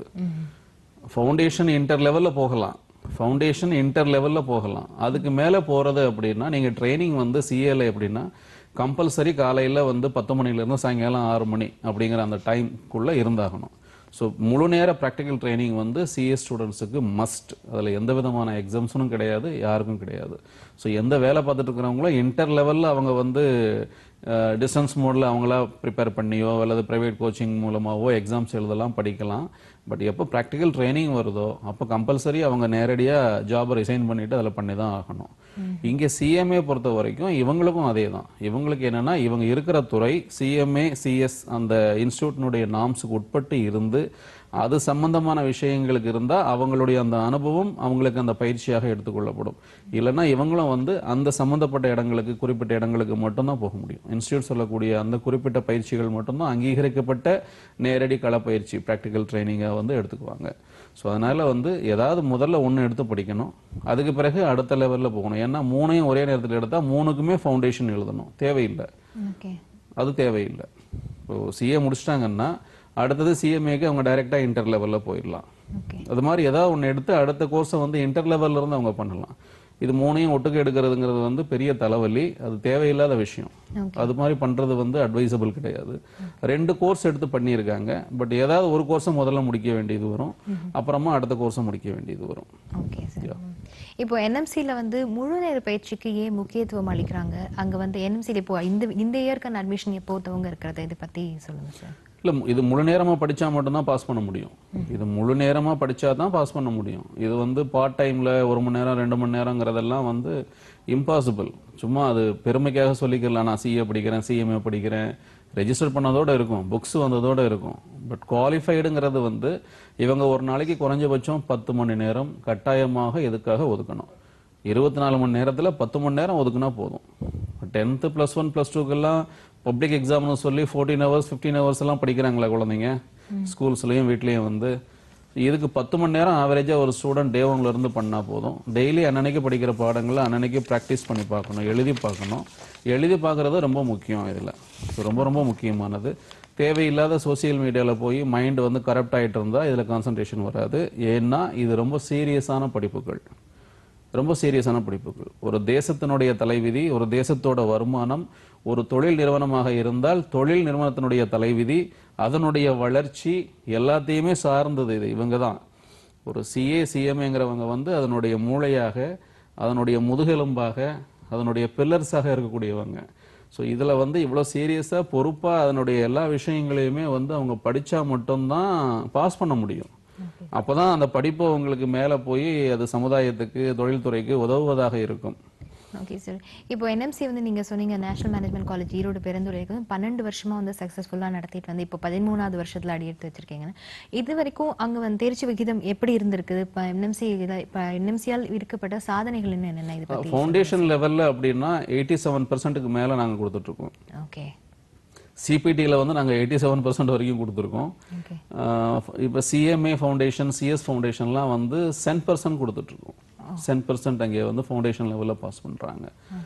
ஃபவுண்டேஷன் இன்டர் லெவல்ல போகலாம் ஃபவுண்டேஷன் இன்டர் லெவல்ல போகலாம் அதுக்கு மேல போறது அப்படின்னா நீங்க ட்ரைனிங் வந்து சிஏல எப்படின்னா கம்பல்சரி காலையில வந்து பத்து மணில இருந்து சாயங்காலம் ஆறு மணி அப்படிங்கிற அந்த டைம்குள்ள இருந்தாகணும் ஸோ முழு நேர ப்ராக்டிக்கல் ட்ரைனிங் வந்து சிஏ ஸ்டூடெண்ட்ஸுக்கு மஸ்ட் அதில் எந்த விதமான எக்ஸாம்ஸும் கிடையாது யாருக்கும் கிடையாது ஸோ எந்த வேலை பார்த்துட்டு இருக்கிறவங்களும் இன்டர் லெவலில் அவங்க வந்து டிஸ்டன்ஸ் மோடில் அவங்களா ப்ரிப்பேர் பண்ணியோ அல்லது ப்ரைவேட் கோச்சிங் மூலமாகவோ எக்ஸாம்ஸ் எழுதலாம் படிக்கலாம் பட் எப்போ ப்ராக்டிக்கல் ட்ரைனிங் வருதோ அப்போ கம்பல்சரி அவங்க நேரடியாக ஜாபை ரிசைன் பண்ணிட்டு அதில் பண்ணி தான் ஆகணும் இங்கே சிஎம்ஏ பொறுத்த வரைக்கும் இவங்களுக்கும் அதே தான் இவங்களுக்கு என்னன்னா இவங்க இருக்கிற துறை சிஎம்ஏ சிஎஸ் அந்த இன்ஸ்டியூட்னுடைய நாம்ஸுக்கு உட்பட்டு இருந்து அது சம்பந்தமான விஷயங்களுக்கு இருந்தால் அவங்களுடைய அந்த அனுபவம் அவங்களுக்கு அந்த பயிற்சியாக எடுத்துக்கொள்ளப்படும் இல்லைன்னா இவங்களும் வந்து அந்த சம்பந்தப்பட்ட இடங்களுக்கு குறிப்பிட்ட இடங்களுக்கு மட்டும்தான் போக முடியும் இன்ஸ்டியூட் சொல்லக்கூடிய அந்த குறிப்பிட்ட பயிற்சிகள் மட்டும்தான் அங்கீகரிக்கப்பட்ட நேரடி களப்பயிற்சி ப்ராக்டிக்கல் ட்ரைனிங்காக வந்து எடுத்துக்குவாங்க ஸோ அதனால வந்து ஏதாவது முதல்ல ஒன்று எடுத்து படிக்கணும் அதுக்கு பிறகு அடுத்த லெவலில் போகணும் ஏன்னா மூணையும் ஒரே நேரத்தில் எடுத்தால் மூணுக்குமே ஃபவுண்டேஷன் எழுதணும் தேவையில்லை ஓகே அது தேவையில்லை இப்போ சிஏ முடிச்சிட்டாங்கன்னா அடுத்தது சிஎம்ஏக்கு அவங்க டைரெக்டா இன்டர் லெவலில் போயிடலாம் ஓகே அது மாதிரி ஏதாவது ஒன்று எடுத்து அடுத்த கோர்ஸை வந்து இன்டர் லெவல்ல இருந்து அவங்க பண்ணலாம் இது மூணையும் ஒட்டுக்கு எடுக்கிறதுங்கிறது வந்து பெரிய தலைவலி அது தேவையில்லாத விஷயம் அது மாதிரி பண்றது வந்து அட்வைசபிள் கிடையாது ரெண்டு கோர்ஸ் எடுத்து பண்ணியிருக்காங்க பட் ஏதாவது ஒரு கோர்ஸை முதல்ல முடிக்க வேண்டியது வரும் அப்புறமா அடுத்த கோர்ஸை முடிக்க வேண்டியது வரும் ஓகே சார் இப்போ என்எம்சியில் வந்து முழு நேர பயிற்சிக்கு ஏன் முக்கியத்துவம் அளிக்கிறாங்க அங்க வந்து என்எம்சியில் இப்போ இந்த இந்த இயற்கான அட்மிஷன் எப்போ துவங்க இருக்கிறது இதை பத்தி சொல்லுங்க சார் இல்ல இது முழு நேரமா படிச்சா மட்டும்தான் பாஸ் பண்ண முடியும் இது முழு நேரமா படிச்சா தான் பாஸ் பண்ண முடியும் இது வந்து பார்ட் டைம்ல ஒரு மணி நேரம் ரெண்டு மணி நேரங்கிறதெல்லாம் வந்து இம்பாசிபிள் சும்மா அது பெருமைக்காக சொல்லிக்கலாம் நான் சிஏ படிக்கிறேன் சிஎம்ஏ படிக்கிறேன் ரெஜிஸ்டர் பண்ணதோட இருக்கும் புக்ஸ் வந்ததோட இருக்கும் பட் குவாலிஃபைடுங்கிறது வந்து இவங்க ஒரு நாளைக்கு குறைஞ்சபட்சம் பத்து மணி நேரம் கட்டாயமாக எதுக்காக ஒதுக்கணும் இருபத்தி நாலு மணி நேரத்துல பத்து மணி நேரம் ஒதுக்குனா போதும் டென்த்து ப்ளஸ் ஒன் ப்ளஸ் டூக்கெல்லாம் பப்ளிக் எக்ஸாம்னு சொல்லி ஃபோர்டீன் ஹவர்ஸ் ஃபிஃப்டீன் ஹவர்ஸ் எல்லாம் படிக்கிறாங்களா குழந்தைங்க ஸ்கூல்ஸ்லயும் வீட்லயும் வந்து இதுக்கு பத்து மணி நேரம் ஆவரேஜா ஒரு ஸ்டூடெண்ட் டே ஒன்ல இருந்து பண்ணா போதும் டெய்லி அன்னன்னைக்கு படிக்கிற பாடங்களை அன்னன்னைக்கு ப்ராக்டிஸ் பண்ணி பார்க்கணும் எழுதி பார்க்கணும் எழுதி பார்க்கறது ரொம்ப முக்கியம் இதுல இது ரொம்ப ரொம்ப முக்கியமானது தேவையில்லாத சோசியல் மீடியால போய் மைண்ட் வந்து கரப்ட் ஆயிட்டு இருந்தா இதுல கான்சன்ட்ரேஷன் வராது ஏன்னா இது ரொம்ப சீரியஸான படிப்புகள் ரொம்ப சீரியஸான படிப்புகள் ஒரு தேசத்தினுடைய தலைவிதி ஒரு தேசத்தோட வருமானம் ஒரு தொழில் நிறுவனமாக இருந்தால் தொழில் நிறுவனத்தினுடைய தலைவிதி அதனுடைய வளர்ச்சி எல்லாத்தையுமே சார்ந்தது இது இவங்க தான் ஒரு சிஏ சிஎம்ஏங்கிறவங்க வந்து அதனுடைய மூளையாக அதனுடைய முதுகெலும்பாக அதனுடைய பில்லர்ஸாக இருக்கக்கூடியவங்க ஸோ இதில் வந்து இவ்வளோ சீரியஸாக பொறுப்பாக அதனுடைய எல்லா விஷயங்களையுமே வந்து அவங்க படித்தா மட்டும்தான் பாஸ் பண்ண முடியும் அப்பதான் அந்த படிப்பு உங்களுக்கு மேலே போய் அது சமுதாயத்துக்கு தொழில்துறைக்கு உதவுவதாக இருக்கும் ஓகே சார் இப்போ என்எம்சி வந்து நீங்க சொன்னீங்க நேஷனல் மேனேஜ்மெண்ட் காலேஜ் ஈரோடு பெருந்துறைக்கு வந்து பன்னெண்டு வருஷமா வந்து சக்ஸஸ்ஃபுல்லா நடத்திட்டு வந்து இப்போ பதிமூணாவது வருஷத்துல அடி எடுத்து வச்சிருக்கீங்க இது வரைக்கும் அங்க வந்து தேர்ச்சி விகிதம் எப்படி இருந்திருக்குது இப்போ என்எம்சி இப்போ என்எம்சியால் இருக்கப்பட்ட சாதனைகள் என்ன என்னென்ன இது பத்தி ஃபவுண்டேஷன் லெவல்ல அப்படின்னா எயிட்டி செவன் பர்சன்ட்டுக்கு மேலே நாங்கள் கொடுத்துட்ருக்கோம் ஓகே சிபிடியில் வந்து நாங்கள் எயிட்டி செவன் பர்சன்ட் வரைக்கும் கொடுத்துருக்கோம் ஓகே இப்போ சிஎம்ஏ ஃபவுண்டேஷன் சிஎஸ் ஃபவுண்டேஷன்லாம் வந்து சென்ட் பர்சன்ட் கொடுத்துட்ருக்கோம் சென்ட் பர்சன்ட் அங்கே வந்து ஃபவுண்டேஷன் லெவலில் பாஸ் பண்ணுறாங்க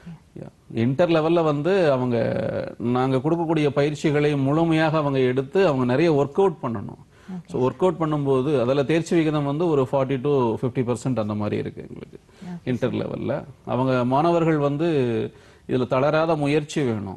இன்டர் லெவலில் வந்து அவங்க நாங்கள் கொடுக்கக்கூடிய பயிற்சிகளை முழுமையாக அவங்க எடுத்து அவங்க நிறைய ஒர்க் அவுட் பண்ணணும் ஸோ ஒர்க் அவுட் பண்ணும்போது அதில் தேர்ச்சி விகிதம் வந்து ஒரு ஃபார்ட்டி டு ஃபிஃப்டி பர்சன்ட் அந்த மாதிரி இருக்கு எங்களுக்கு இன்டர் லெவலில் அவங்க மாணவர்கள் வந்து இதில் தளராத முயற்சி வேணும்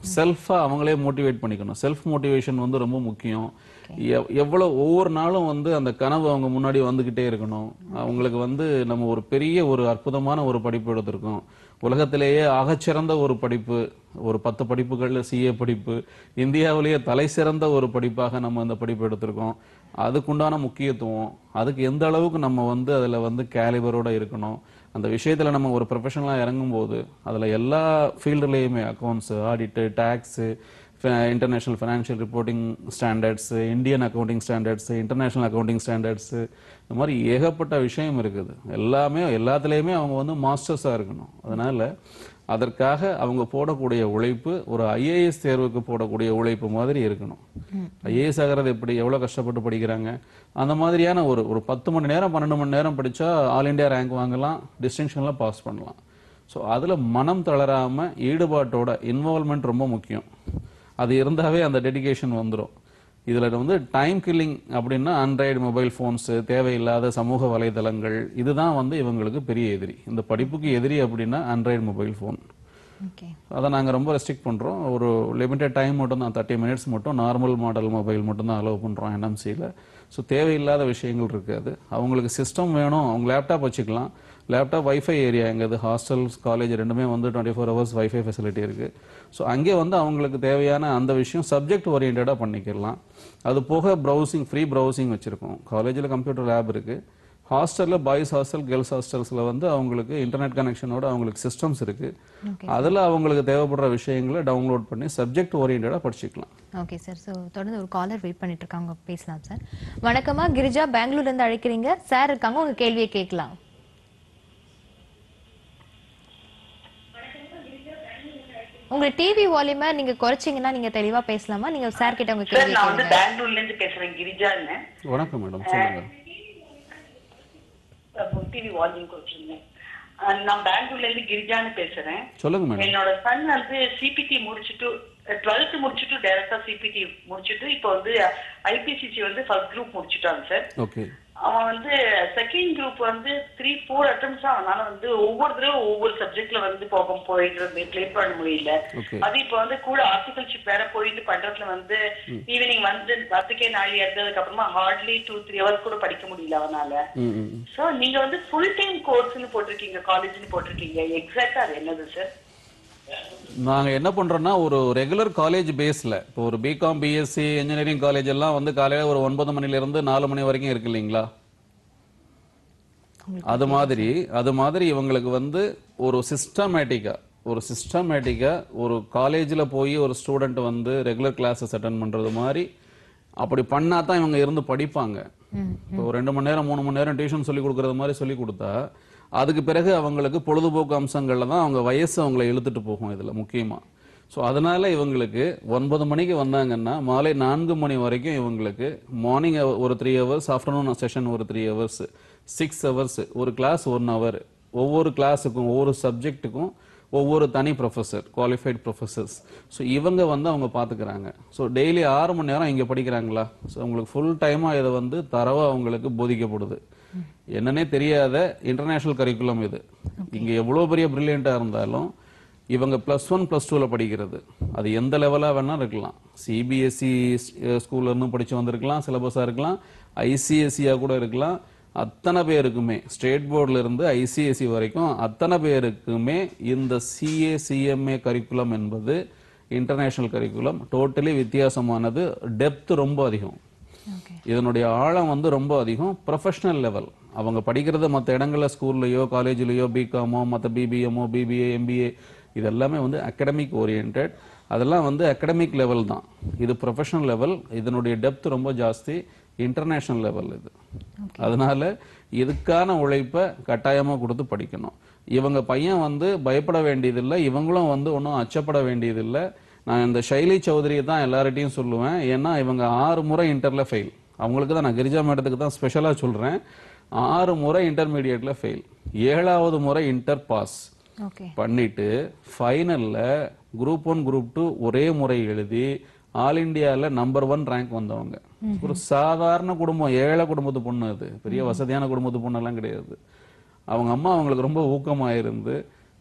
செல்ஃபா அவங்களே மோட்டிவேட் பண்ணிக்கணும் செல்ஃப் மோட்டிவேஷன் வந்து ரொம்ப முக்கியம் எவ்- எவ்வளவு ஒவ்வொரு நாளும் வந்து அந்த கனவு அவங்க முன்னாடி வந்துகிட்டே இருக்கணும் அவங்களுக்கு வந்து நம்ம ஒரு பெரிய ஒரு அற்புதமான ஒரு படிப்பு எடுத்திருக்கோம் உலகத்திலேயே ஆகச்சிறந்த ஒரு படிப்பு ஒரு பத்து படிப்புகள்ல சிஏ படிப்பு இந்தியாவிலேயே தலை சிறந்த ஒரு படிப்பாக நம்ம இந்த படிப்பு எடுத்திருக்கோம் அதுக்குண்டான முக்கியத்துவம் அதுக்கு எந்த அளவுக்கு நம்ம வந்து அதுல வந்து கேலிபரோட இருக்கணும் அந்த விஷயத்துல நம்ம ஒரு ப்ரொஃபஷனலாக இறங்கும்போது அதுல எல்லா ஃபீல்டுலேயுமே accounts audit tax international financial reporting standards Indian accounting standards international accounting standards இந்த மாதிரி ஏகப்பட்ட விஷயம் இருக்குது எல்லாமே எல்லாத்துலேயுமே அவங்க வந்து மாஸ்டர்ஸாக இருக்கணும் அதனால அதற்காக அவங்க போடக்கூடிய உழைப்பு ஒரு ஐஏஎஸ் தேர்வுக்கு போடக்கூடிய உழைப்பு மாதிரி இருக்கணும் ஐஏஎஸ் ஆகிறது எப்படி எவ்வளோ கஷ்டப்பட்டு படிக்கிறாங்க அந்த மாதிரியான ஒரு ஒரு பத்து மணி நேரம் பன்னெண்டு மணி நேரம் படிச்சா ஆல் இந்தியா ரேங்க் வாங்கலாம் டிஸ்டிங்ஷனில் பாஸ் பண்ணலாம் ஸோ அதில் மனம் தளராம ஈடுபாட்டோட இன்வால்மெண்ட் ரொம்ப முக்கியம் அது இருந்தாவே அந்த டெடிகேஷன் வந்துடும் இதில் வந்து டைம் கில்லிங் அப்படின்னா ஆண்ட்ராய்டு மொபைல் ஃபோன்ஸு தேவையில்லாத சமூக வலைதளங்கள் இதுதான் வந்து இவங்களுக்கு பெரிய எதிரி இந்த படிப்புக்கு எதிரி அப்படின்னா ஆண்ட்ராய்டு மொபைல் ஃபோன் ஓகே அதை நாங்கள் ரொம்ப ரெஸ்ட்ரிக்ட் பண்ணுறோம் ஒரு லிமிட்டட் டைம் மட்டும் தான் தேர்ட்டி மினிட்ஸ் மட்டும் நார்மல் மாடல் மொபைல் மட்டும் தான் அலோவ் பண்ணுறோம் என்எம்சியில் ஸோ தேவையில்லாத விஷயங்கள் இருக்காது அவங்களுக்கு சிஸ்டம் வேணும் அவங்க லேப்டாப் வச்சுக்கலாம் லேப்டாப் வைஃபை ஏரியா எங்கது ஹாஸ்டல்ஸ் காலேஜ் ரெண்டுமே வந்து twenty four hours wifi facility இருக்குது ஸோ அங்கே வந்து அவங்களுக்கு தேவையான அந்த விஷயம் சப்ஜெக்ட் ஓரியன்டாக பண்ணிக்கலாம் அது போக ப்ரௌசிங் ஃப்ரீ ப்ரௌசிங் வச்சுருக்கோம் காலேஜில் கம்ப்யூட்டர் லேப் இருக்குது ஹாஸ்டலில் பாய்ஸ் ஹாஸ்டல் கேர்ள்ஸ் ஹாஸ்டல்ஸில் வந்து அவங்களுக்கு இன்டர்நெட் கனெக்ஷனோட அவங்களுக்கு சிஸ்டம்ஸ் இருக்குது அதில் அவங்களுக்கு தேவைப்படுற விஷயங்களை டவுன்லோட் பண்ணி சப்ஜெக்ட் ஓரியன்டாக படிச்சுக்கலாம் ஓகே சார் ஸோ தொடர்ந்து ஒரு காலர் வெயிட் பண்ணிட்டு இருக்காங்க பேசலாம் சார் வணக்கம்மா கிரிஜா பெங்களூர்ல இருந்து அழைக்கிறீங்க சார் இருக்காங்க உங்க கேள்வியை கேட்கலாம் உங்க டிவி வால்யூமை நீங்க குறைச்சீங்கன்னா நீங்க தெளிவா பேசலாமா நீங்க சார் கிட்ட உங்க சார் கேள்வி நான் வந்து கேளுங்க பெங்களூர்ல இருந்து பேசுறேன் கிரிஜான்னு வணக்கம் மேடம் சொல்லுங்க டிவி வால்யூம் கொடுத்துருந்தேன் அஹ் நான் பெங்களூர்ல இருந்து கிரிஜான்னு பேசுறேன் சொல்லுங்க மேடம் என்னோட சன் வந்து சிபிடி முடிச்சுட்டு டுவெல்த் முடிச்சுட்டு டைரக்டா சிபிடி முடிச்சுட்டு இப்போ வந்து ஐபிசிசி வந்து ஃபர்ஸ்ட் குரூப் முடிச்சுட்டாங்க சார் ஓகே அவன் வந்து செகண்ட் குரூப் வந்து த்ரீ ஃபோர் அட்டம்ஸ் அவனால வந்து ஒவ்வொரு தடவை ஒவ்வொரு சப்ஜெக்ட்ல வந்து போக போயிடுறது கிளியர் பண்ண முடியல ஓகே அது இப்ப வந்து கூட ஆர்டிகல்ஷிப் வேற போயிட்டு பண்றதுல வந்து ஈவினிங் வந்து பத்துக்கே நாளி எடுத்ததுக்கு அப்புறமா ஹார்ட்லி டூ த்ரீ ஹவர்ஸ் கூட படிக்க முடியல அவனால ம் ம் ம். சோ நீங்க வந்து ஃபுல் டைம் கோர்ஸ்னு போட்டிருக்கீங்க காலேஜ்னு போட்டிருக்கீங்க எக்ஸாக்டா அது என்னது சார் நாங்க என்ன பண்றோம்னா ஒரு ரெகுலர் காலேஜ் பேஸ்ல இப்போ ஒரு பிகாம் பிஎஸ்சி இன்ஜினியரிங் காலேஜ் எல்லாம் வந்து காலையில ஒரு ஒன்பது மணில இருந்து நாலு மணி வரைக்கும் இருக்கு இல்லைங்களா அது மாதிரி அது மாதிரி இவங்களுக்கு வந்து ஒரு சிஸ்டமேட்டிக்கா ஒரு சிஸ்டமேட்டிக்கா ஒரு காலேஜில் போய் ஒரு ஸ்டூடெண்ட் வந்து ரெகுலர் கிளாஸஸ் அட்டன் பண்றது மாதிரி அப்படி பண்ணா தான் இவங்க இருந்து படிப்பாங்க இப்போ ஒரு ரெண்டு மணி நேரம் மூணு மணி நேரம் டியூஷன் சொல்லி கொடுக்கறது மாதிரி சொல்லி கொடுத்தா அதுக்கு பிறகு அவங்களுக்கு பொழுதுபோக்கு அம்சங்கள்ல தான் அவங்க வயசு அவங்கள இழுத்துட்டு போகும் இதுல முக்கியமா ஸோ அதனால இவங்களுக்கு ஒன்பது மணிக்கு வந்தாங்கன்னா மாலை நான்கு மணி வரைக்கும் இவங்களுக்கு மார்னிங் ஒரு த்ரீ ஹவர்ஸ் ஆஃப்டர்நூன் செஷன் ஒரு த்ரீ ஹவர்ஸ் சிக்ஸ் ஹவர்ஸ் ஒரு கிளாஸ் ஒன் ஹவர் ஒவ்வொரு கிளாஸுக்கும் ஒவ்வொரு சப்ஜெக்ட்டுக்கும் ஒவ்வொரு தனி ப்ரொஃபஸர் குவாலிஃபைட் ப்ரொஃபஸர்ஸ் ஸோ இவங்க வந்து அவங்க பார்த்துக்கிறாங்க ஸோ டெய்லி ஆறு மணி நேரம் இங்கே படிக்கிறாங்களா ஸோ அவங்களுக்கு ஃபுல் டைமாக இதை வந்து தரவாக அவங்களுக்கு போதிக்கப்படுது என்னன்னே தெரியாத இன்டர்நேஷனல் கரிக்குலம் இது இங்கே எவ்வளோ பெரிய பிரில்லியண்ட்டாக இருந்தாலும் இவங்க ப்ளஸ் ஒன் ப்ளஸ் டூவில் படிக்கிறது அது எந்த லெவலாக வேணால் இருக்கலாம் சிபிஎஸ்சி ஸ்கூல்லேருந்து படித்து வந்திருக்கலாம் சிலபஸாக இருக்கலாம் ஐசிஎஸ்சியாக கூட இருக்கலாம் அத்தனை பேருக்குமே ஸ்டேட் போர்டில் இருந்து ஐசிஎஸ்சி வரைக்கும் அத்தனை பேருக்குமே இந்த சிஏ சிஎம்ஏ கரிக்குலம் என்பது இன்டர்நேஷனல் கரிக்குலம் டோட்டலி வித்தியாசமானது டெப்த் ரொம்ப அதிகம் இதனுடைய ஆழம் வந்து ரொம்ப அதிகம் ப்ரொஃபஷனல் லெவல் அவங்க படிக்கிறது மற்ற இடங்கள்ல ஸ்கூல்லையோ காலேஜ்லயோ பிகாமோ மற்ற பிபிஎம்மோ பிபிஏ எம்பிஏ இது எல்லாமே வந்து அகடமிக் ஓரியன்ட் அதெல்லாம் வந்து அகடமிக் லெவல் தான் இது ப்ரொஃபஷனல் லெவல் இதனுடைய டெப்த் ரொம்ப ஜாஸ்தி இன்டர்நேஷனல் லெவல் இது அதனால இதுக்கான உழைப்பை கட்டாயமா கொடுத்து படிக்கணும் இவங்க பையன் வந்து பயப்பட வேண்டியதில்லை இவங்களும் வந்து ஒன்றும் அச்சப்பட வேண்டியதில்லை நான் இந்த ஷைலி சௌதரியை தான் எல்லார்ட்டையும் சொல்லுவேன் ஏன்னா இவங்க ஆறு முறை இன்டர்ல ஃபெயில் அவங்களுக்கு தான் நான் கிரிஜா மேடத்துக்கு தான் ஸ்பெஷலாக சொல்கிறேன் ஆறு முறை இன்டர்மீடியட்ல ஃபெயில் ஏழாவது முறை இன்டர் பாஸ் ஓகே பண்ணிட்டு ஃபைனல்ல குரூப் ஒன் குரூப் டூ ஒரே முறை எழுதி ஆல் இந்தியால நம்பர் ஒன் ரேங்க் வந்தவங்க ஒரு சாதாரண குடும்பம் ஏழை குடும்பத்து பொண்ணு அது பெரிய வசதியான குடும்பத்து பொண்ணெல்லாம் கிடையாது அவங்க அம்மா அவங்களுக்கு ரொம்ப ஊக்கமா இருந்து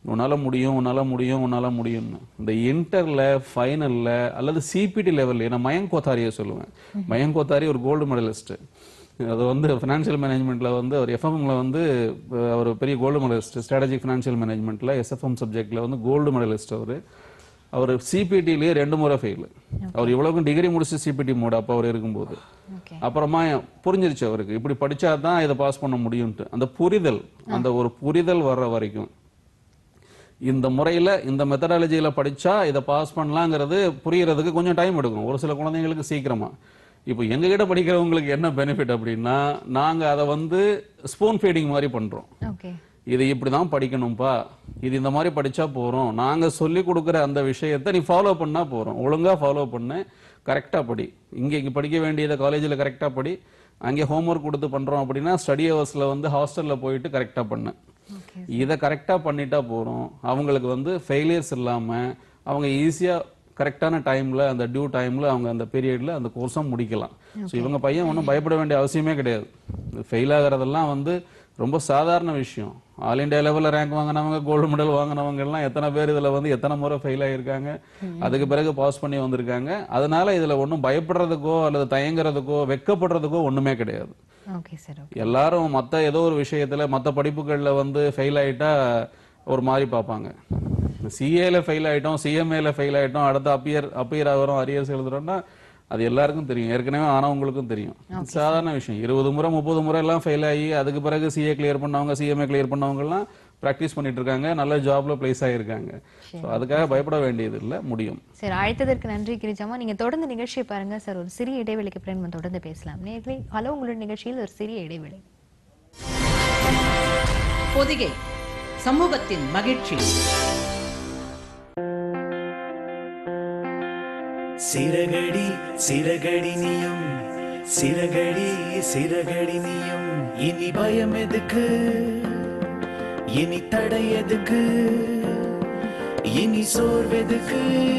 உன்னால முடியும் உன்னால முடியும் உன்னால முடியும்னு இந்த இன்டர்ல ஃபைனல்ல அல்லது சிபிடி லெவல்ல நான் மயங்க் கோத்தாரியை சொல்லுவேன் மயங்க் கோத்தாரி ஒரு கோல்டு மெடலிஸ்ட் அது வந்து ஃபினான்ஷியல் மேனேஜ்மெண்ட்ல வந்து அவர் எஃப்எம்ல வந்து அஹ், அவர் பெரிய கோல்டு மெடலிஸ்ட் ஸ்ட்ராட்டஜிக் ஃபினான்ஷியல் மேனேஜ்மெண்ட்ல எஸ்எஃப்எம் சப்ஜெக்ட்ல வந்து கோல்டு மெடலிஸ்ட் அவர் அவர் சிபிடிலேயே ரெண்டு முறை ஃபெயில் அவர் இவ்வளவுக்கும் டிகிரி முடிச்சு சிபிடி மோட் அப்போ அவர் இருக்கும்போது ஓகே அப்புறமா புரிஞ்சிருச்சு அவருக்கு இப்படி படிச்சா தான் இதை பாஸ் பண்ண முடியும்ட்டு அந்த புரிதல் அந்த ஒரு புரிதல் வர்ற வரைக்கும் இந்த முறையில இந்த மெத்தடாலஜியில படிச்சா இதை பாஸ் பண்ணலாங்கிறது புரியறதுக்கு கொஞ்சம் டைம் எடுக்கும் ஒரு சில குழந்தைங்களுக்கு சீக்கிரமா இப்போ எங்க கிட்ட படிக்கிறவங்களுக்கு என்ன பெனிஃபிட் அப்படின்னா நாங்க அதை வந்து ஸ்பூன் ஃபீடிங் மாதிரி பண்றோம் ஓகே இது இப்படிதான் படிக்கணும்பா இது இந்த மாதிரி படிச்சா போறோம் நாங்க சொல்லி கொடுக்குற அந்த விஷயத்தை நீ ஃபாலோ பண்ணா போறோம் ஒழுங்கா ஃபாலோ பண்ணு கரெக்டா படி இங்க இங்க படிக்க வேண்டியதை காலேஜில் கரெக்டா படி அங்கே ஹோம்ஒர்க் கொடுத்து பண்றோம் அப்படின்னா ஸ்டடி ஹவர்ஸ்ல வந்து ஹாஸ்டல்ல போயிட்டு கரெக்டா பண்ணு ஓகே இதை கரெக்டா பண்ணிட்டா போறோம் அவங்களுக்கு வந்து ஃபெயிலியர்ஸ் இல்லாம அவங்க ஈஸியா கரெக்டான டைம்ல அந்த டியூ டைம்ல அவங்க அந்த பீரியட்ல அந்த கோர்ஸும் முடிக்கலாம் ஸோ இவங்க பையன் ஒன்றும் பயப்பட வேண்டிய அவசியமே கிடையாது ஃபெயில் ஆகுறதெல்லாம் வந்து ரொம்ப சாதாரண விஷயம் ஆல் இந்தியா லெவலில் ரேங்க் வாங்கினவங்க கோல்டு மெடல் வாங்கினவங்க எல்லாம் எத்தனை பேர் இதுல வந்து எத்தனை முறை ஃபெயில் ஆகியிருக்காங்க அதுக்கு பிறகு பாஸ் பண்ணி வந்திருக்காங்க அதனால இதுல ஒன்றும் பயப்படுறதுக்கோ அல்லது தயங்குறதுக்கோ வெக்கப்படுறதுக்கோ ஒண்ணுமே கிடையாது ஓகே சார் எல்லாரும் மத்த ஏதோ ஒரு விஷயத்துல மத்த படிப்புகள்ல வந்து ஃபெயில் ஆயிட்டா ஒரு மாதிரி பார்ப்பாங்க சிஏல ஃபெயில் ஆயிட்டோம் சிஎம்ஏல ஃபெயில் ஆயிட்டோம் அடுத்து அப்பியர் அப்பியர் ஆகிறோம் அரியர்ஸ் எழுதுறோம்னா அது எல்லாருக்கும் தெரியும் ஏற்கனவே ஆனவங்களுக்கும் தெரியும் சாதாரண விஷயம் இருபது முறை முப்பது முறை எல்லாம் ஃபெயில் ஆகி அதுக்கு பிறகு சிஏ கிளியர் பண்ணவங்க சிஎம்ஏ கிளியர் பண்ணவங்க எல்லாம் ப்ராக்டிஸ் பண்ணிட்டு இருக்காங்க நல்ல ஜாப்ல பிளேஸ் ஆகியிருக்காங்க ஸோ அதுக்காக பயப்பட வேண்டியது இல்லை முடியும் சார் அழைத்ததற்கு நன்றி கிரிஜாமா நீங்க தொடர்ந்து நிகழ்ச்சியை பாருங்க சார் ஒரு சிறிய இடைவெளிக்கு பிறகு நம்ம தொடர்ந்து பேசலாம் நேர்களே ஹலோ உங்களோட நிகழ்ச்சியில் ஒரு சிறிய இடைவெளி பொதிகை சமூகத்தின் மகிழ்ச்சி சிறகடி சிறகடி நீயும் சிறகடி சிறகடி நீயும் இனி பயம் எதுக்கு இனி தடை எதுக்கு இனி சோர்வெதுக்கு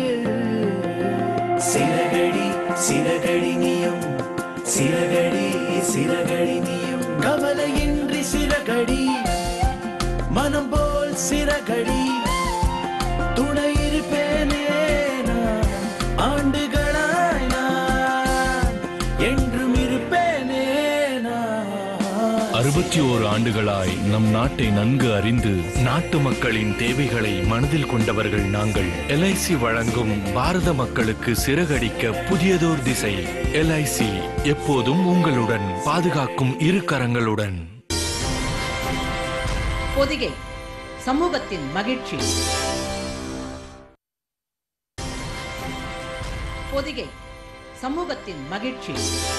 சிறகடி சிறகடி நீயும் சிறகடி சிறகடி நீயும் கவலையின்றி சிறகடி மனம் போல் சிறகடி துணை இருப்பேனே நான் ஆண்டுகளாய் நான் என்றும் இருப்பேனே நான் அறுபத்தி ஓரு ஆண்டுகளாய் நம் நாட்டை நன்கு அறிந்து நாட்டு மக்களின் தேவைகளை மனதில் கொண்டவர்கள் நாங்கள் எல்ஐசி வழங்கும் பாரத மக்களுக்கு சிறகடிக்க புதியதோர் திசை எல்ஐசி எப்போதும் உங்களுடன் பாதுகாக்கும் இரு கரங்களுடன் பொதிகை சமூகத்தின் மகிழ்ச்சி பொதிகை சமூகத்தின் மகிழ்ச்சி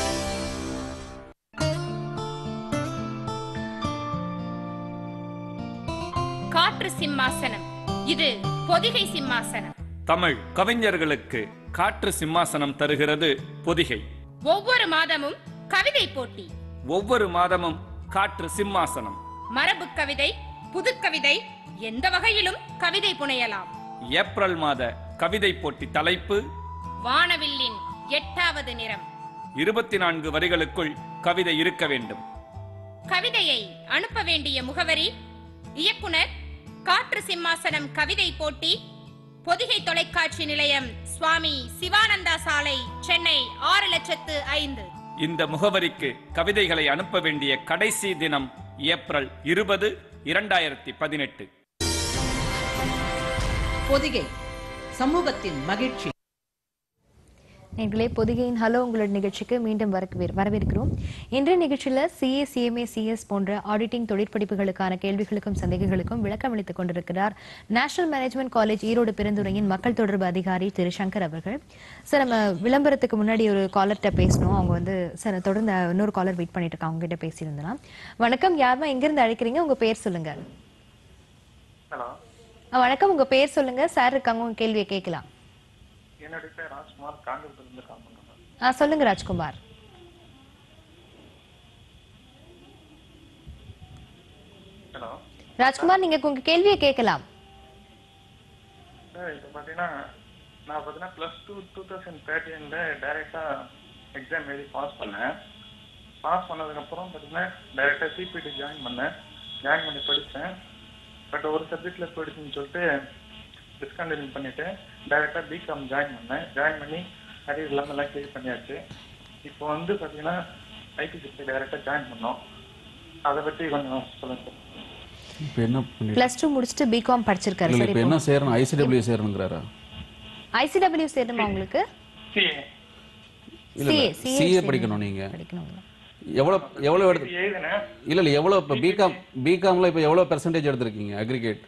காற்று சிம்மாசனம் இது பொதிகை சிம்மாசனம் தமிழ் கவிஞர்களுக்கு காற்று சிம்மாசனம் தருகிறது பொதிகை ஒவ்வொரு மாதமும் கவிதை போட்டி ஒவ்வொரு மாதமும் காற்று சிம்மாசனம் மரபு கவிதை புதுக்கவிதை எந்த வகையிலும் கவிதை புனையலாம் ஏப்ரல் மாத கவிதை போட்டி தலைப்பு வானவில்லின் எட்டாவது நிறம் இருபத்தி நான்கு வரிகளுக்குள் கவிதை இருக்க வேண்டும் கவிதையை அனுப்ப வேண்டிய முகவரி இயக்குனர் காற்று சிம்மாசனம் கவிதை போட்டி பொதிகை தொலைக்காட்சி நிலையம் சுவாமி சிவானந்தா சாலை சென்னை ஆறு லட்சத்து ஐந்து இந்த முகவரிக்கு கவிதைகளை அனுப்ப வேண்டிய கடைசி தினம் ஏப்ரல் இருபது இரண்டாயிரத்தி பதினெட்டு பொதிகை சமூகத்தின் மகிழ்ச்சி நேர்களே பொதிகையின் ஹலோ உங்களோட நிகழ்ச்சிக்கு மீண்டும் வரவே- வரவேற்கிறோம் இன்றைய நிகழ்ச்சியில் சிஏ சிஎம்ஏ சிஎஸ் போன்ற ஆடிட்டிங் தொழிற்படிப்புகளுக்கான கேள்விகளுக்கும் சந்தேகங்களுக்கும் விளக்கம் அளித்துக் கொண்டிருக்கிறார் நேஷனல் மேனேஜ்மெண்ட் காலேஜ் ஈரோடு பெருந்துறையின் மக்கள் தொடர்பு அதிகாரி திரு சங்கர் அவர்கள் சார் நம்ம விளம்பரத்துக்கு முன்னாடி ஒரு காலர்கிட்ட பேசணும் அவங்க வந்து சார் தொடர்ந்து இன்னொரு காலர் வெயிட் பண்ணிட்டு இருக்காங்க அவங்க கிட்ட பேசியிருந்தலாம் வணக்கம் யாருமா எங்கிருந்து அழைக்கிறீங்க உங்க பேர் சொல்லுங்க ஹலோ ஆ, வணக்கம் உங்க பேர் சொல்லுங்க சார் இருக்காங்க உங்க கேள்வியை கேட்கலாம் என்னுடைய பேர் ராஜ்குமார் காஞ்சிபுரத்துலேருந்து கால் பண்ணுறேன் ஆ சொல்லுங்க ராஜ்குமார் ஹலோ ராஜ்குமார் நீங்க உங்க கேள்வியை கேட்கலாம் சார் இப்போ பார்த்தீங்கன்னா நான் பார்த்தீங்கன்னா ப்ளஸ் டூ டூ தௌசண்ட் தேர்ட்டீனில் டைரெக்டாக எக்ஸாம் எழுதி பாஸ் பண்ணேன் பாஸ் பண்ணதுக்கப்புறம் பார்த்தீங்கன்னா டைரெக்டாக சிபிடி ஜாயின் பண்ணேன் ஜாயின் பண்ணி படித்தேன் பட் ஒரு சப்ஜெக்ட்ல போயிடுச்சுன்னு சொல்லிட்டு டிஸ்கண்டினியூ பண்ணிட்டு டைரக்டா பிகாம் ஜாயின் பண்ணேன் ஜாயின் பண்ணி அரியர் இல்லாமல் எல்லாம் கிளியர் பண்ணியாச்சு இப்போ வந்து பார்த்தீங்கன்னா ஐடி செக்டர் டைரக்டா ஜாயின் பண்ணோம் அதை பற்றி கொஞ்சம் சொல்லுங்க சார் இப்போ என்ன பண்ணி பிளஸ் டூ முடிச்சுட்டு பிகாம் படிச்சிருக்காரு இல்லை சார் இப்போ என்ன சேரணும் ஐசிடபிள்யூ சேரணுங்கிறாரா ஐசிடபிள்யூ சேரணுமா உங்களுக்கு சிஏ இல்ல CA, இல்ல CA சிஏ சேரணும். படிக்கணும் நீங்க படிக்கணும் எவ்வளோ எவ்வளோ எடுத்து எழுதினேன் இல்ல இல்ல எவ்வளோ இப்போ பிகாம் பிகாம்ல இப்போ எவ்வளோ பெர்சன்டேஜ் எடுத்திருக்கீங்க அக்ரிகேட்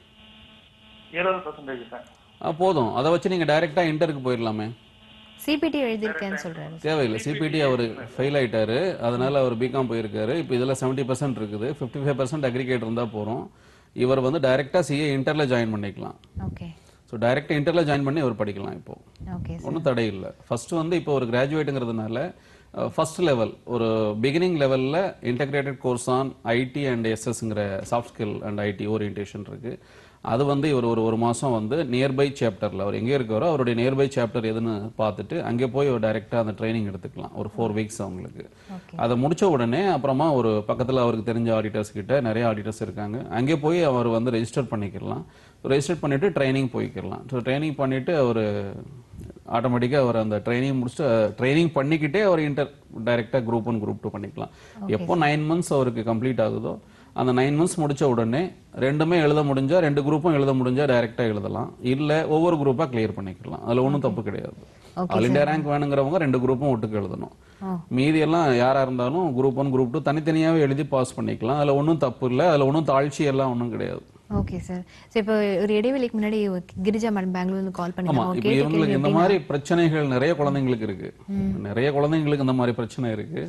இருபது பர்சன்டேஜ் சார் ஆ போதும் அதை வச்சு நீங்க டைரக்டா இன்டருக்கு போயிடலாமே சிபிடி எழுதியிருக்கேன்னு சொல்றாரு தேவையில்லை சிபிடி அவர் ஃபெயில் ஆயிட்டாரு அதனால அவர் பிகாம் போயிருக்காரு இப்போ இதில் செவன்ட்டி பர்சன்ட் இருக்குது ஃபிஃப்டி ஃபைவ் பர்சன்ட் அக்ரிகேட் இருந்தால் போகிறோம் இவர் வந்து டைரெக்டாக சிஏ இன்டர்ல ஜாயின் பண்ணிக்கலாம் ஓகே ஸோ டைரெக்டாக இன்டர்ல ஜாயின் பண்ணி அவர் படிக்கலாம் இப்போ ஓகே ஒன்றும் தடை இல்லை ஃபர்ஸ்ட் வந்து இப்போ ஒரு கிராஜுவேட்டுங்கிறதுனால ஃபர்ஸ்ட் லெவல் ஒரு பிகினிங் லெவலில் integrated course on IT and எஸ்எஸ்ங்கிற soft skill and IT orientation இருக்கு அது வந்து இவர் ஒரு ஒரு மாதம் வந்து நியர்பை சாப்டரில் அவர் எங்கே இருக்காரோ அவருடைய நியர்பை சாப்டர் எதுன்னு பார்த்துட்டு அங்கே போய் ஒரு டைரெக்டாக அந்த ட்ரைனிங் எடுத்துக்கலாம் ஒரு ஃபோர் வீக்ஸ் அவங்களுக்கு அதை முடிச்ச உடனே அப்புறமா ஒரு பக்கத்தில் அவருக்கு தெரிஞ்ச ஆடிட்டர்ஸ் கிட்ட நிறைய ஆடிட்டர்ஸ் இருக்காங்க அங்கே போய் அவர் வந்து ரெஜிஸ்டர் பண்ணிக்கலாம் ரெஜிஸ்டர் பண்ணிட்டு ட்ரைனிங் போய்க்கலாம் ஸோ ட்ரைனிங் பண்ணிட்டு அவர் ஆட்டோமேட்டிக்காக அவர் அந்த ட்ரைனிங் முடிச்சுட்டு ட்ரைனிங் பண்ணிக்கிட்டே அவர் இன்டர் டைரெக்டாக குரூப் ஒன் குரூப் டூ பண்ணிக்கலாம் எப்போ நைன் மந்த்ஸ் அவருக்கு கம்ப்ளீட் ஆகுதோ அந்த நைன் மந்த்ஸ் முடிச்ச உடனே ரெண்டுமே எழுத முடிஞ்சா ரெண்டு குரூப்பும் எழுத முடிஞ்சா டைரக்டா எழுதலாம் இல்ல ஒவ்வொரு குரூப்பா கிளியர் பண்ணிக்கலாம் அதுல ஒன்றும் தப்பு கிடையாது ஆல் இண்டியா ரேங்க் வேணுங்கிறவங்க ரெண்டு குரூப்பும் ஒட்டுக்கு எழுதணும் மீதி எல்லாம் யாரா இருந்தாலும் குரூப் ஒன் குரூப் டூ தனித்தனியாவே எழுதி பாஸ் பண்ணிக்கலாம் அதுல ஒன்றும் தப்பு இல்லை அதுல ஒன்றும் தாழ்ச்சி எல்லாம் ஒன்றும் கிடையாது ஓகே சார் ஸோ இப்போ ஒரு இடைவெளிக்கு முன்னாடி கிரிஜா மேடம் பெங்களூர்ல கால் ஆமா பண்ணி இப்போ இவங்களுக்கு இந்த மாதிரி பிரச்சனைகள் நிறைய குழந்தைங்களுக்கு இருக்கு நிறைய குழந்தைங்களுக்கு இந்த மாதிரி பிரச்சனை இருக்கு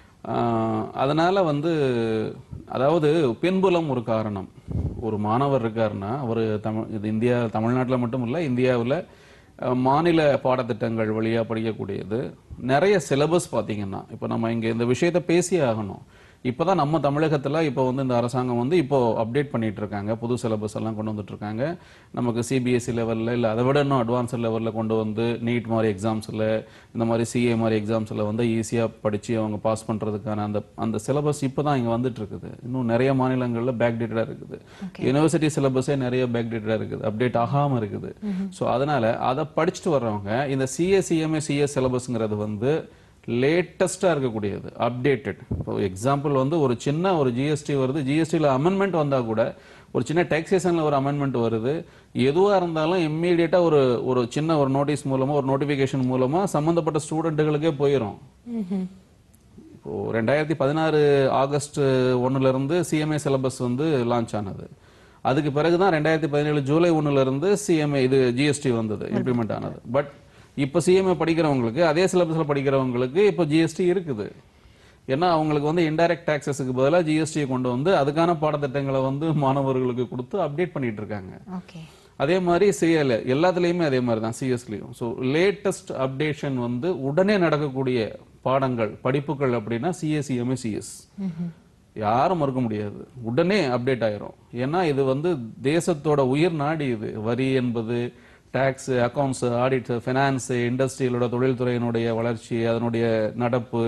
ஆஹ் அதனால வந்து அதாவது பின்புலம் ஒரு காரணம் ஒரு மாணவர் இருக்காருன்னா அவர் தமிழ் இது இந்தியா தமிழ்நாட்டில் மட்டும் இல்லை இந்தியாவில் மாநில பாடத்திட்டங்கள் வழியா படிக்கக்கூடியது நிறைய சிலபஸ் பார்த்தீங்கன்னா இப்போ நம்ம இங்க இந்த விஷயத்தை பேசியே ஆகணும் இப்போதான் நம்ம தமிழகத்துல இப்போ வந்து இந்த அரசாங்கம் வந்து இப்போ அப்டேட் பண்ணிட்டு இருக்காங்க புது சிலபஸ் எல்லாம் கொண்டு வந்துட்டு இருக்காங்க நமக்கு சிபிஎஸ்சி லெவல்ல இல்ல அதை விட இன்னும் அட்வான்ஸ் லெவல்ல கொண்டு வந்து நீட் மாதிரி எக்ஸாம்ஸ்ல இந்த மாதிரி சிஏ மாதிரி எக்ஸாம்ஸ்ல வந்து ஈஸியா படிச்சு அவங்க பாஸ் பண்றதுக்கான அந்த அந்த சிலபஸ் இப்போதான் இங்க வந்துட்டு இருக்குது இன்னும் நிறைய மாநிலங்கள்ல பேக் டேட்டடா இருக்குது யூனிவர்சிட்டி சிலபஸே நிறைய பேக் டேட்டடா இருக்குது அப்டேட் ஆகாம இருக்குது ஸோ அதனால அதை படிச்சுட்டு வர்றவங்க இந்த சிஏ சிஎம்ஏ சிஎஸ் சிலபஸ்ங்கிறது வந்து லேட்டஸ்டா இருக்கக்கூடியது அப்டேட்டட் இப்போ எக்ஸாம்பிள் வந்து ஒரு சின்ன ஒரு ஜிஎஸ்டி வருது ஜிஎஸ்டியில் அமெண்ட்மெண்ட் வந்தா கூட ஒரு சின்ன டேக்ஸேஷன்ல ஒரு அமெண்ட்மெண்ட் வருது எதுவா இருந்தாலும் இம்மீடியட்டா ஒரு ஒரு சின்ன ஒரு நோட்டீஸ் மூலமா ஒரு நோட்டிபிகேஷன் மூலமா சம்பந்தப்பட்ட ஸ்டூடெண்ட்டுகளுக்கே போயிடும் இப்போ ரெண்டாயிரத்தி பதினாறு ஆகஸ்ட் ஒண்ணுல இருந்து சிஎம்ஏ சிலபஸ் வந்து லான்ச் ஆனது அதுக்கு பிறகு தான் ரெண்டாயிரத்தி பதினேழு ஜூலை ஒண்ணுல இருந்து சிஎம்ஏ இது ஜிஎஸ்டி வந்தது இம்ப்ளிமெண்ட் ஆனது பட் இப்போ சிஎம்ஏ படிக்கிறவங்களுக்கு அதே சிலபஸ்ல படிக்கிறவங்களுக்கு இப்போ ஜிஎஸ்டி இருக்குது ஏன்னா அவங்களுக்கு வந்து இன்டைரக்ட் டாக்ஸஸுக்கு பதிலாக ஜிஎஸ்டியை கொண்டு வந்து அதுக்கான பாடத்திட்டங்களை வந்து மாணவர்களுக்கு கொடுத்து அப்டேட் பண்ணிட்டு இருக்காங்க ஓகே அதே மாதிரி சிஎல் எல்லாத்துலேயுமே அதே மாதிரி தான் சிஎஸ்லையும் ஸோ லேட்டஸ்ட் அப்டேஷன் வந்து உடனே நடக்கக்கூடிய பாடங்கள் படிப்புகள் அப்படின்னா சிஎஸ்சிஎம்ஏ சிஎஸ் யாரும் மறுக்க முடியாது உடனே அப்டேட் ஆயிரும் ஏன்னா இது வந்து தேசத்தோட உயிர் நாடி இது வரி என்பது டாக்ஸ் அக்கவுண்ட்ஸ் ஆடிட் ஃபினான்ஸ் இண்டஸ்ட்ரியலோட தொழில்துறையினுடைய வளர்ச்சி அதனுடைய நடப்பு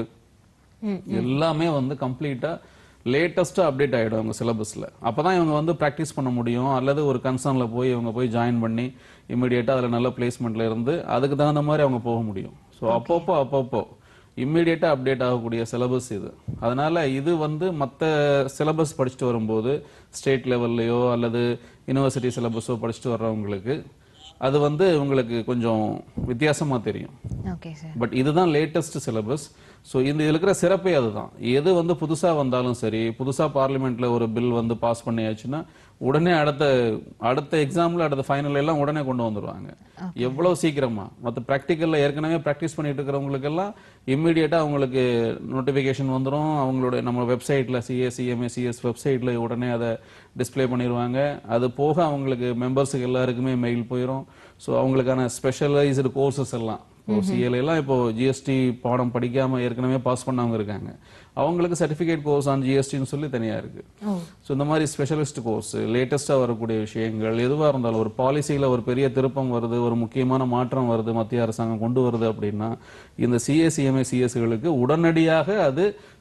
எல்லாமே வந்து கம்ப்ளீட்டா லேட்டஸ்டா அப்டேட் ஆயிடும் அவங்க சிலபஸ்ல அப்பதான் இவங்க வந்து ப்ராக்டிஸ் பண்ண முடியும் அல்லது ஒரு கன்சர்ன்ல போய் இவங்க போய் ஜாயின் பண்ணி இமிடியேட்டா அதுல நல்ல பிளேஸ்மெண்ட்ல இருந்து அதுக்கு தகுந்த மாதிரி அவங்க போக முடியும் ஸோ அப்பப்போ அப்பப்போ இம்மிடியேட்டா அப்டேட் ஆகக்கூடிய சிலபஸ் இது அதனால இது வந்து மற்ற சிலபஸ் படிச்சுட்டு வரும்போது ஸ்டேட் லெவல்லையோ அல்லது யூனிவர்சிட்டி சிலபஸோ படிச்சுட்டு வர்றவங்களுக்கு அது வந்து உங்களுக்கு கொஞ்சம் வித்தியாசமா தெரியும் ஓகே சார் பட் இதுதான் லேட்டஸ்ட் சிலபஸ் ஸோ இந்த இதில் இருக்கிற சிறப்பே அதுதான் எது வந்து புதுசா வந்தாலும் சரி புதுசா பார்லிமெண்ட்ல ஒரு பில் வந்து பாஸ் பண்ணியாச்சுன்னா உடனே அடுத்த அடுத்த எக்ஸாம்ல அடுத்த ஃபைனல் எல்லாம் உடனே கொண்டு வந்துருவாங்க எவ்வளவு சீக்கிரமா மற்ற ப்ராக்டிக்கல்ல ஏற்கனவே ப்ராக்டிஸ் பண்ணிட்டு இருக்கிறவங்களுக்கு எல்லாம் இம்மிடியேட்டா அவங்களுக்கு நோட்டிபிகேஷன் வந்துரும் அவங்களோட நம்ம வெப்சைட்ல சிஎஸ் சிஎம்ஏ சிஎஸ் வெப்சைட்ல உடனே அதை டிஸ்ப்ளே பண்ணிடுவாங்க அது போக அவங்களுக்கு மெம்பர்ஸுக்கு எல்லாருக்குமே மெயில் போயிடும் ஸோ அவங்களுக்கான ஸ்பெஷலைஸ்டு கோர்சஸ் எல்லாம் இப்போ சிஎல் எல்லாம் இப்போ ஜிஎஸ்டி பாடம் படிக்காம ஏற்கனவே பாஸ் பண்ணவங்க இருக்காங்க அவங்களுக்கு சர்டிஃபிகேட் கோர்ஸ் ஆன் ஜிஎஸ்டின்னு சொல்லி தனியா இருக்கு ஸோ இந்த மாதிரி ஸ்பெஷலிஸ்ட் கோர்ஸ் லேட்டஸ்டா வரக்கூடிய விஷயங்கள் எதுவா இருந்தாலும் ஒரு பாலிசியில ஒரு பெரிய திருப்பம் வருது ஒரு முக்கியமான மாற்றம் வருது மத்திய அரசாங்கம் கொண்டு வருது அப்படின்னா இந்த சிஎஸ்சிஎம்ஏ சிஎஸ்களுக்கு உடனடியாக அது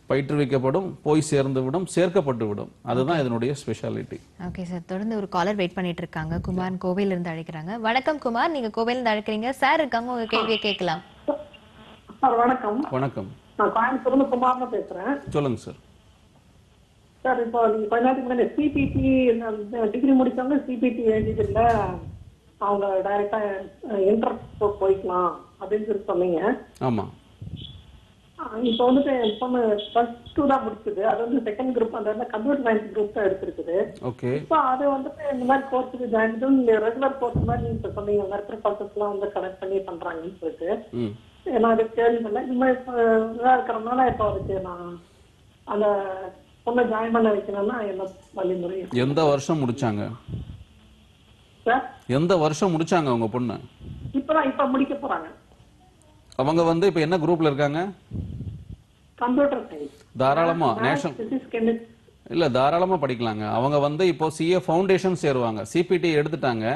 பயிற்றுவிக்கப்படும் போய் சேர்ந்து விடும் சேர்க்கப்பட்டு விடும் அதுதான் இதனுடைய ஸ்பெஷாலிட்டி ஓகே சார் தொடர்ந்து ஒரு காலர் வெயிட் பண்ணிட்டு இருக்காங்க குமார் கோவையில இருந்து அழைக்கிறாங்க வணக்கம் குமார் நீங்க கோவையில இருந்து அழைக்கிறீங்க சார் இருக்காங்க உங்க கேள்வியை கேட்கலாம் சார் வணக்கம் வணக்கம் நான் கோயம்புத்தூர்ல குமார்னு பேசுறேன் சொல்லுங்க சார் சார் இப்போ நீங்க கொஞ்ச நேரத்துக்கு முன்னாடி சிபிடி டிகிரி முடிச்சவங்க சிபிடி எழுதியது இல்ல அவங்க டைரக்டா இன்டர் போய்க்கலாம் அப்படின்னு சொல்லி சொன்னீங்க ஆமா அஹ் இப்போ வந்துட்டு என் பொண்ணு ப்ளஸ் டூ தான் முடிச்சது அது வந்து செகண்ட் குரூப் அந்த கம்ப்யூட்டர் சயின்ஸ் குரூப் தான் எடுத்திருக்குது ஓகே இப்போ அது வந்துட்டு இந்த மாதிரி கோர்ஸுக்கு ஜாயின் பண்ணி ரெகுலர் கோர்ஸ் மாதிரி நீங்க இப்ப சொன்னீங்க நிறைய ப்ராசஸ்லாம் வந்து கனெக்ட் பண்ணி பண்றாங்கன்னு சொல்லிட்டு ம் நான் அது கேள்விப்படல இந்த மாதிரி இப்போ இதாக இருக்கிறதுனால இப்போ அதுக்கு நான் அந்த பொண்ணை ஜாயின் பண்ண வைக்கணும்னா என்ன வழிமுறை எந்த வருஷம் முடிச்சாங்க சார் எந்த வருஷம் முடிச்சாங்க உங்க பொண்ணு இப்பதான் இப்ப முடிக்க போறாங்க அவங்க வந்து இப்ப என்ன குரூப்ல இருக்காங்க கம்ப்யூட்டர் சயின்ஸ் தாராளமா நேஷனல் பிசிக்ஸ் கெமிஸ்ட் இல்ல தாராளமா படிக்கலாங்க அவங்க வந்து இப்போ சிஏ ஃபவுண்டேஷன் சேருவாங்க சிபிடி எடுத்துட்டாங்க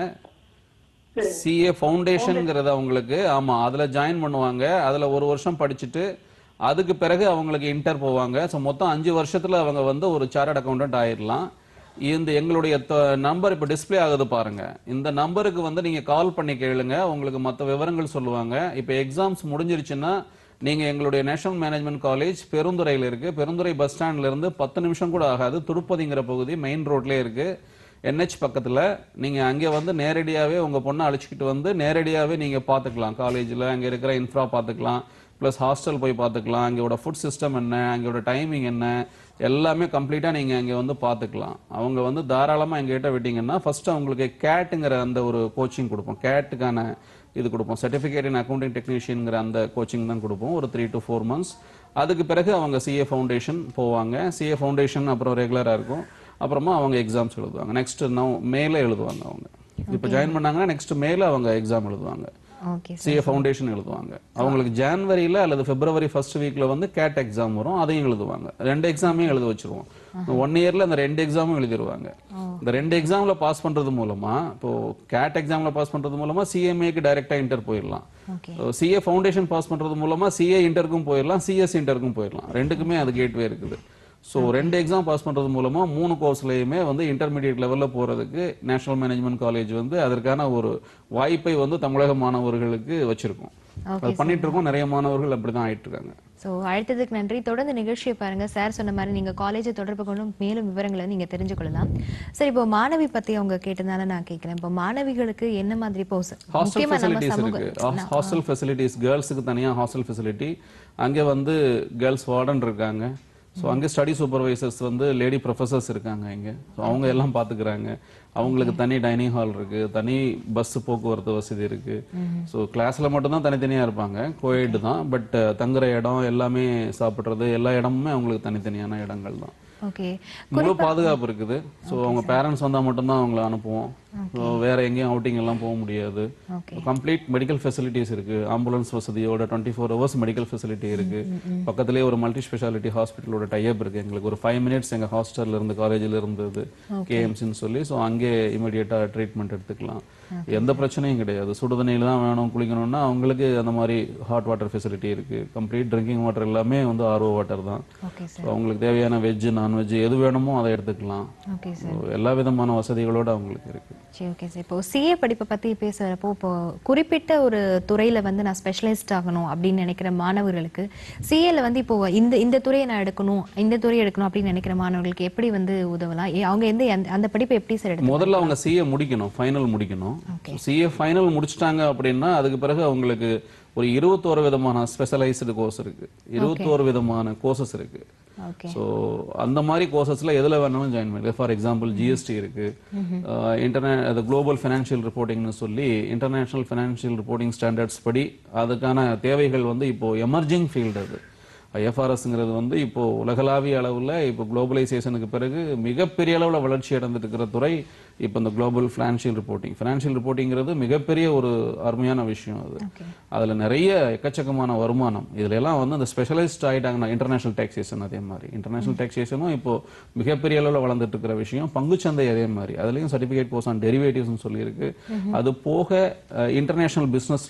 சிஏ ஃபவுண்டேஷன்ங்கிறது அவங்களுக்கு ஆமா அதுல ஜாயின் பண்ணுவாங்க அதுல ஒரு வருஷம் படிச்சுட்டு அதுக்கு பிறகு அவங்களுக்கு இன்டர் போவாங்க ஸோ மொத்தம் அஞ்சு வருஷத்துல அவங்க வந்து ஒரு சார்ட் அக்கௌண்டன்ட் ஆயிடலாம் இந்த எங்களுடைய நம்பர் இப்போ டிஸ்ப்ளே ஆகுது பாருங்க இந்த நம்பருக்கு வந்து நீங்க கால் பண்ணி கேளுங்க உங்களுக்கு மற்ற விவரங்கள் சொல்லுவாங்க இப்போ எக்ஸாம்ஸ் முடிஞ்சிருச்சுன்னா நீங்க எங்களுடைய நேஷனல் மேனேஜ்மெண்ட் காலேஜ் பெருந்துறையில் இருக்கு பெருந்துறை பஸ் ஸ்டாண்ட்ல இருந்து பத்து நிமிஷம் கூட ஆகாது திருப்பதிங்கிற பகுதி மெயின் ரோட்லயே இருக்கு என்ஹெச் பக்கத்துல நீங்க அங்கே வந்து நேரடியாவே உங்க பொண்ணை அழைச்சிக்கிட்டு வந்து நேரடியாவே நீங்க பாத்துக்கலாம் காலேஜ்ல அங்க இருக்கிற இன்ஃப்ரா பாத்துக்கலாம் ப்ளஸ் ஹாஸ்டல் போய் பார்த்துக்கலாம் அங்கேயோட ஃபுட் சிஸ்டம் என்ன அங்கேயோட டைமிங் என்ன எல்லாமே கம்ப்ளீட்டாக நீங்கள் அங்கே வந்து பார்த்துக்கலாம் அவங்க வந்து தாராளமாக எங்ககிட்ட விட்டீங்கன்னா ஃபர்ஸ்ட் அவங்களுக்கு கேட்டுங்கிற அந்த ஒரு கோச்சிங் கொடுப்போம் கேட்டுக்கான இது கொடுப்போம் சர்டிஃபிகேட் இன் அக்கௌண்டிங் டெக்னீஷியனுங்கிற அந்த கோச்சிங் தான் கொடுப்போம் ஒரு த்ரீ டு ஃபோர் மந்த்ஸ் அதுக்கு பிறகு அவங்க சிஏ ஃபவுண்டேஷன் போவாங்க சிஏ ஃபவுண்டேஷன் அப்புறம் ரெகுலராக இருக்கும் அப்புறமா அவங்க எக்ஸாம்ஸ் எழுதுவாங்க நெக்ஸ்ட் நவ் மேலே எழுதுவாங்க அவங்க இப்போ ஜாயின் பண்ணாங்கன்னா நெக்ஸ்ட் மேலே அவங்க எக்ஸாம் எழுதுவாங்க ஓகே சிஏ ஃபவுண்டேஷன் எழுதுவாங்க அவங்களுக்கு ஜான்வரியில அல்லது பிப்ரவரி ஃபர்ஸ்ட் வீக்ல வந்து கேட் எக்ஸாம் வரும் அதையும் எழுதுவாங்க ரெண்டு எக்ஸாமையும் எழுத வச்சிருவோம் ஒன் இயர்ல அந்த ரெண்டு எக்ஸாமும் எழுதிருவாங்க இந்த ரெண்டு எக்ஸாம்ல பாஸ் பண்றது மூலமா இப்போ கேட் எக்ஸாம்ல பாஸ் பண்றது மூலமா சிஎம்ஏக்கு டைரக்டா இன்டர் போயிடலாம் சிஏ ஃபவுண்டேஷன் பாஸ் பண்றது மூலமா சிஏ இன்டருக்கும் போயிடலாம் சிஎஸ் இன்டருக்கும் போயிடலாம் ரெண்டுக்குமே அது கேட்வே இருக்குது ஸோ ரெண்டு எக்ஸாம் பாஸ் பண்றது மூலமா மூணு கோர்ஸ்லயுமே வந்து இன்டர்மீடியட் லெவல்ல போறதுக்கு நேஷனல் மேனேஜ்மெண்ட் காலேஜ் வந்து அதற்கான ஒரு வாய்ப்பை வந்து தமிழக மாணவர்களுக்கு வச்சிருக்கோம் அது பண்ணிட்டு இருக்கோம் நிறைய மாணவர்கள் அப்படிதான் ஆயிட்டு இருக்காங்க ஸோ அழைத்ததுக்கு நன்றி தொடர்ந்து நிகழ்ச்சியை பாருங்க சார் சொன்ன மாதிரி நீங்க காலேஜை தொடர்பு கொண்டும் மேலும் விவரங்களை நீங்க தெரிஞ்சு கொள்ளலாம் சரி இப்போ மாணவி பத்தி அவங்க கேட்டதால நான் கேட்கிறேன் இப்போ மாணவிகளுக்கு என்ன மாதிரி இப்போ ச- ஹாஸ்டல் முக்கியமா நம்ம ஃபெசிலிட்டிஸ் சமூக இருக்கு ஹாஸ்டல் ஃபெசிலிட்டிஸ் கேர்ள்ஸுக்கு தனியா ஹாஸ்டல் ஃபெசிலிட்டி அங்கே வந்து கேர்ள்ஸ் வார்டன் இருக்காங்க ஸோ அங்கே ஸ்டடி சூப்பர்வைசர்ஸ் வந்து லேடி ப்ரொஃபசர்ஸ் இருக்காங்க இங்கே ஸோ அவங்க எல்லாம் பார்த்துக்கிறாங்க அவங்களுக்கு தனி டைனிங் ஹால் இருக்கு தனி பஸ் போக்குவரத்து வசதி இருக்கு ஸோ கிளாஸ்ல மட்டும்தான் தனித்தனியா இருப்பாங்க கோயெட் தான் பட் தங்குற இடம் எல்லாமே சாப்பிட்றது எல்லா இடமுமே அவங்களுக்கு தனித்தனியான இடங்கள் தான் ஓகே முழு பாதுகாப்பு இருக்குது ஸோ அவங்க பேரண்ட்ஸ் வந்தா மட்டும்தான் அவங்கள அனுப்புவோம் ஸோ வேற எங்கேயும் அவுட்டிங் எல்லாம் போக முடியாது கம்ப்ளீட் மெடிக்கல் ஃபெசிலிட்டிஸ் இருக்கு ஆம்புலன்ஸ் வசதியோட twenty four hours medical facility இருக்கு பக்கத்துலேயே ஒரு மல்டி ஸ்பெஷாலிட்டி ஹாஸ்பிட்டலோட டைப் இருக்கு எங்களுக்கு ஒரு ஃபைவ் மினிட்ஸ் எங்க ஹாஸ்டல்ல இருந்து காலேஜில் இருந்தது கேஎம்சின்னு சொல்லி ஸோ அங்கே இமீடியட்டா ட்ரீட்மெண்ட் எடுத்துக்கலாம் எந்த பிரச்சனையும் கிடையாது சுடுதண்ணியில் தான் வேணும் குளிக்கணும்னா அவங்களுக்கு அந்த மாதிரி ஹாட் வாட்டர் ஃபெசிலிட்டி இருக்கு கம்ப்ளீட் ட்ரிங்கிங் வாட்டர் எல்லாமே வந்து ஆர்ஓ வாட்டர் தான் ஓகே So, அவங்களுக்கு தேவையான வெஜ் நான்வெஜ் எது வேணுமோ அதை எடுத்துக்கலாம் ஓகே So, எல்லா விதமான வசதிகளோட அவங்களுக்கு இருக்கு சரி ஓகே சார் இப்போ சிஏ படிப்பை பத்தி பேசுறப்போ இப்போ குறிப்பிட்ட ஒரு துறையில வந்து நான் ஸ்பெஷலைஸ்ட் ஆகணும் அப்படின்னு நினைக்கிற மாணவர்களுக்கு சிஏல வந்து இப்போ இந்த இந்த துறையை நான் எடுக்கணும் இந்த துறையை எடுக்கணும் அப்படின்னு நினைக்கிற மாணவர்களுக்கு எப்படி வந்து உதவலாம் ஏ- அவங்க எந்த அந்த- அந்த படிப்பை எப்படி சார் எடுத்து முதல்ல அவங்க சிஏ முடிக்கணும் ஃபைனல் முடிக்கணும் சிஏ ஃபைனல் முடிச்சிட்டாங்க அப்படின்னா அதுக்கு பிறகு அவங்களுக்கு ஒரு இருபத்தோரு விதமான ஸ்பெஷலைஸ்டு கோர்ஸ் இருக்கு இருபத்தோரு விதமான கோர்சஸ் இருக்கு ஓகே ஸோ அந்த மாதிரி கோர்சஸ்ல எதுல வேணாலும் ஜாயின் பண்ணி ஃபார் எக்ஸாம்பிள் ஜிஎஸ்டி இருக்கு இன்டர்நே அது குளோபல் ஃபினான்ஷியல் ரிப்போர்ட்டிங்னு சொல்லி இன்டர்நேஷனல் ஃபினான்ஷியல் ரிப்போர்ட்டிங் ஸ்டாண்டர்ட்ஸ் படி அதுக்கான தேவைகள் வந்து இப்போ எமர்ஜிங் ஃபீல்டு அது ஐஎஃப்ஆர்எஸ்ங்கிறது வந்து இப்போ உலகளாவிய அளவுல இப்போ குளோபலைசேஷனுக்கு பிறகு மிகப்பெரிய அளவுல வளர்ச்சி அடைந்துட்டு இருக்கிற துறை இப்போ இந்த குளோபல் ஃபினான்ஷியல் ரிப்போர்ட்டிங் ஃபினான்ஷியல் ரிப்போர்ட்டிங்கிறது மிகப்பெரிய ஒரு அருமையான விஷயம் அது அதுல நிறைய எக்கச்சக்கமான வருமானம் இதுல எல்லாம் வந்து இந்த ஸ்பெஷலைஸ்ட் ஆயிட்டாங்கன்னா இன்டர்நேஷனல் டேக்ஸேஷன் அதே மாதிரி இன்டர்நேஷனல் டேக்ஸேஷனும் இப்போ மிகப்பெரிய அளவுல வளர்ந்துட்டு இருக்கிற விஷயம் பங்குச்சந்தை அதே மாதிரி அதுலயும் சர்டிபிகேட் கோர்ஸ் ஆன் டெரிவேட்டிவ்ஸ்னு சொல்லியிருக்கு அது போக இன்டர்நேஷனல் பிசினஸ் லா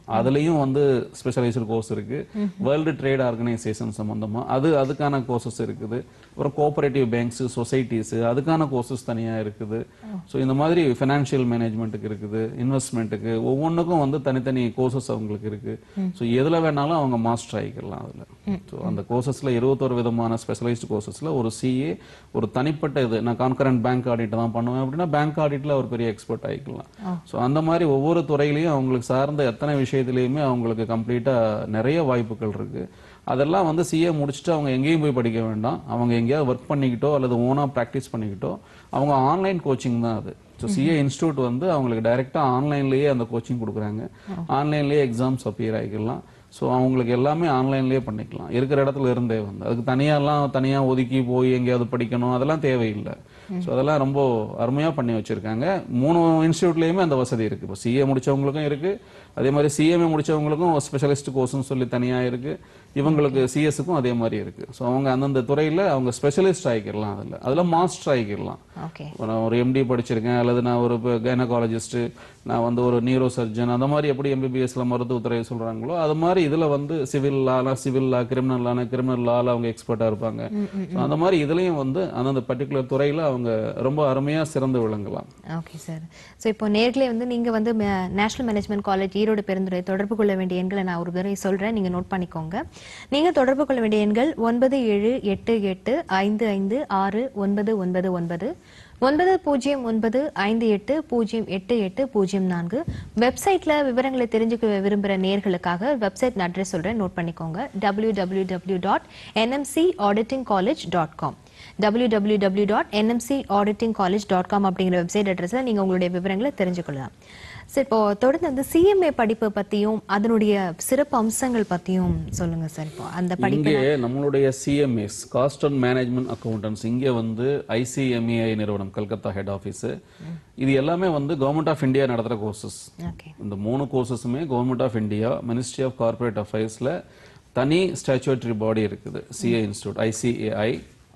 அதுலயும் வந்து ஸ்பெஷலைஸ்டு கோர்ஸ் இருக்கு வேர்ல்டு ட்ரேட் ஆர்கனைசேஷன் சம்பந்தமா அது அதுக்கான கோர்சஸ் இருக்குது அப்புறம் கோஆபரேட்டிவ் பேங்க்ஸ் சொசைட்டிஸ் அதுக்கான கோர்சஸ் தனியா இருக்குது ஸோ இந்த மாதிரி ஃபினான்ஷியல் மேனேஜ்மெண்ட்டுக்கு இருக்குது இன்வெஸ்ட்மெண்ட்டுக்கு ஒவ்வொன்றுக்கும் வந்து தனித்தனி கோர்சஸ் அவங்களுக்கு இருக்கு ஸோ எதுல வேணாலும் அவங்க மாஸ்டர் ஆகிக்கலாம் அதுல ஸோ அந்த கோர்சஸ்ல இருபத்தோரு விதமான ஸ்பெஷலைஸ்டு கோர்சஸ்ல ஒரு சிஏ ஒரு தனிப்பட்ட இது நான் கான்கரண்ட் பேங்க் ஆடிட் தான் பண்ணுவேன் அப்படின்னா பேங்க் ஆடிட்ல ஒரு பெரிய எக்ஸ்பர்ட் ஆகிக்கலாம் ஸோ அந்த மாதிரி ஒவ்வொரு துறையிலையும் அவங்களுக்கு சார்ந்த எத்தனை விஷயத்திலையுமே அவங்களுக்கு கம்ப்ளீட்டா நிறைய வாய்ப்புகள் இருக்கு அதெல்லாம் வந்து சிஏ முடிச்சுட்டு அவங்க எங்கேயும் போய் படிக்க வேண்டாம் அவங்க எங்கேயாவது ஒர்க் பண்ணிக்கிட்டோ அல்லது ஓனா ப்ராக்டிஸ் பண்ணிக்கிட்டோ அவங்க ஆன்லைன் கோச்சிங் தான் அது ஸோ சிஏ இன்ஸ்டியூட் வந்து அவங்களுக்கு டைரெக்டாக ஆன்லைன்லேயே அந்த கோச்சிங் கொடுக்குறாங்க ஆன்லைன்லேயே எக்ஸாம்ஸ் அப்பியர் ஆகிக்கலாம் ஸோ அவங்களுக்கு எல்லாமே ஆன்லைன்லேயே பண்ணிக்கலாம் இருக்கிற இடத்துல இருந்தே வந்து அதுக்கு தனியாலாம் தனியாக ஒதுக்கி போய் எங்கேயாவது படிக்கணும் அதெல்லாம் தேவையில்லை ஸோ அதெல்லாம் ரொம்ப அருமையாக பண்ணி வச்சிருக்காங்க மூணு இன்ஸ்டியூட்லேயுமே அந்த வசதி இருக்குது இப்போ சிஏ முடிச்சவங்களுக்கும் இருக்குது அதே மாதிரி சிஎம்ஏ முடிச்சவங்களுக்கும் ஸ்பெஷலிஸ்ட் கோர்ஸ்னு சொல்லி தனியாக இருக்குது இவங்களுக்கு சிஎஸ்க்கும் அதே மாதிரி இருக்குது ஸோ அவங்க அந்தந்த துறையில் அவங்க ஸ்பெஷலிஸ்ட் ஆகிக்கிடலாம் அதில் அதில் மாஸ்டர் ஆகிக்கிடலாம் ஓகே இப்போ நான் ஒரு எம்டி படிச்சிருக்கேன் அல்லது நான் ஒரு கைனகாலஜிஸ்ட் நான் வந்து ஒரு நியூரோ சர்ஜன் அந்த மாதிரி எப்படி எம்பிபிஎஸ்ல மருத்துவத்துறை சொல்றாங்களோ அது மாதிரி இதுல வந்து சிவில் லானா சிவில் லா கிரிமினல் லானா கிரிமினல் லால அவங்க எக்ஸ்பர்ட்டா இருப்பாங்க So அந்த மாதிரி இதுலயும் வந்து அந்தந்த பர்டிகுலர் துறையில அவங்க ரொம்ப அருமையா சிறந்து விளங்கலாம் ஓகே சார் ஸோ இப்போ நேர்களே வந்து நீங்க வந்து national management college Erode Perundurai தொடர்பு கொள்ள வேண்டிய எண்களை நான் ஒரு தடவை சொல்றேன் நீங்க நோட் பண்ணிக்கோங்க நீங்க தொடர்பு கொள்ள வேண்டிய எண்கள் ஒன்பது ஏழு எட்டு எட்டு ஐந்து ஐந்து ஆறு ஒன்பது ஒன்பது ஒன்பது ஒன்பது பூஜ்ஜியம் ஒன்பது ஐந்து எட்டு பூஜ்ஜியம் எட்டு எட்டு பூஜ்ஜியம் நான்கு வெப்சைட்ல விவரங்களை தெரிஞ்சுக்க விரும்புகிற நேர்களுக்காக வெப்சைட் அட்ரஸ் சொல்றேன் நோட் பண்ணிக்கோங்க W W W dot NMC auditing college dot com W W W dot NMC auditing college dot com அப்படிங்கிற வெப்சைட் அட்ரஸில் நீங்கள் உங்களுடைய விவரங்களை தெரிஞ்சுக்கொள்ளலாம் சார் இப்போ தொடர்ந்து வந்து சிஎம்ஏ படிப்பு பற்றியும் அதனுடைய சிறப்பு அம்சங்கள் பற்றியும் சொல்லுங்க சார் இப்போ அந்த படிப்பு இங்கே நம்மளுடைய CMS cost and management accountants இங்கே வந்து ஐசிஎம்ஏஐ நிறுவனம் கல்கத்தா ஹெட் ஆஃபீஸ் இது எல்லாமே வந்து கவர்மெண்ட் ஆஃப் இந்தியா நடத்துகிற கோர்சஸ் ஓகே இந்த மூணு கோர்சஸுமே government of India ministry of corporate அஃபேர்ஸ்ல தனி ஸ்டாச்சுவட்டரி பாடி இருக்குது CA institute ICAI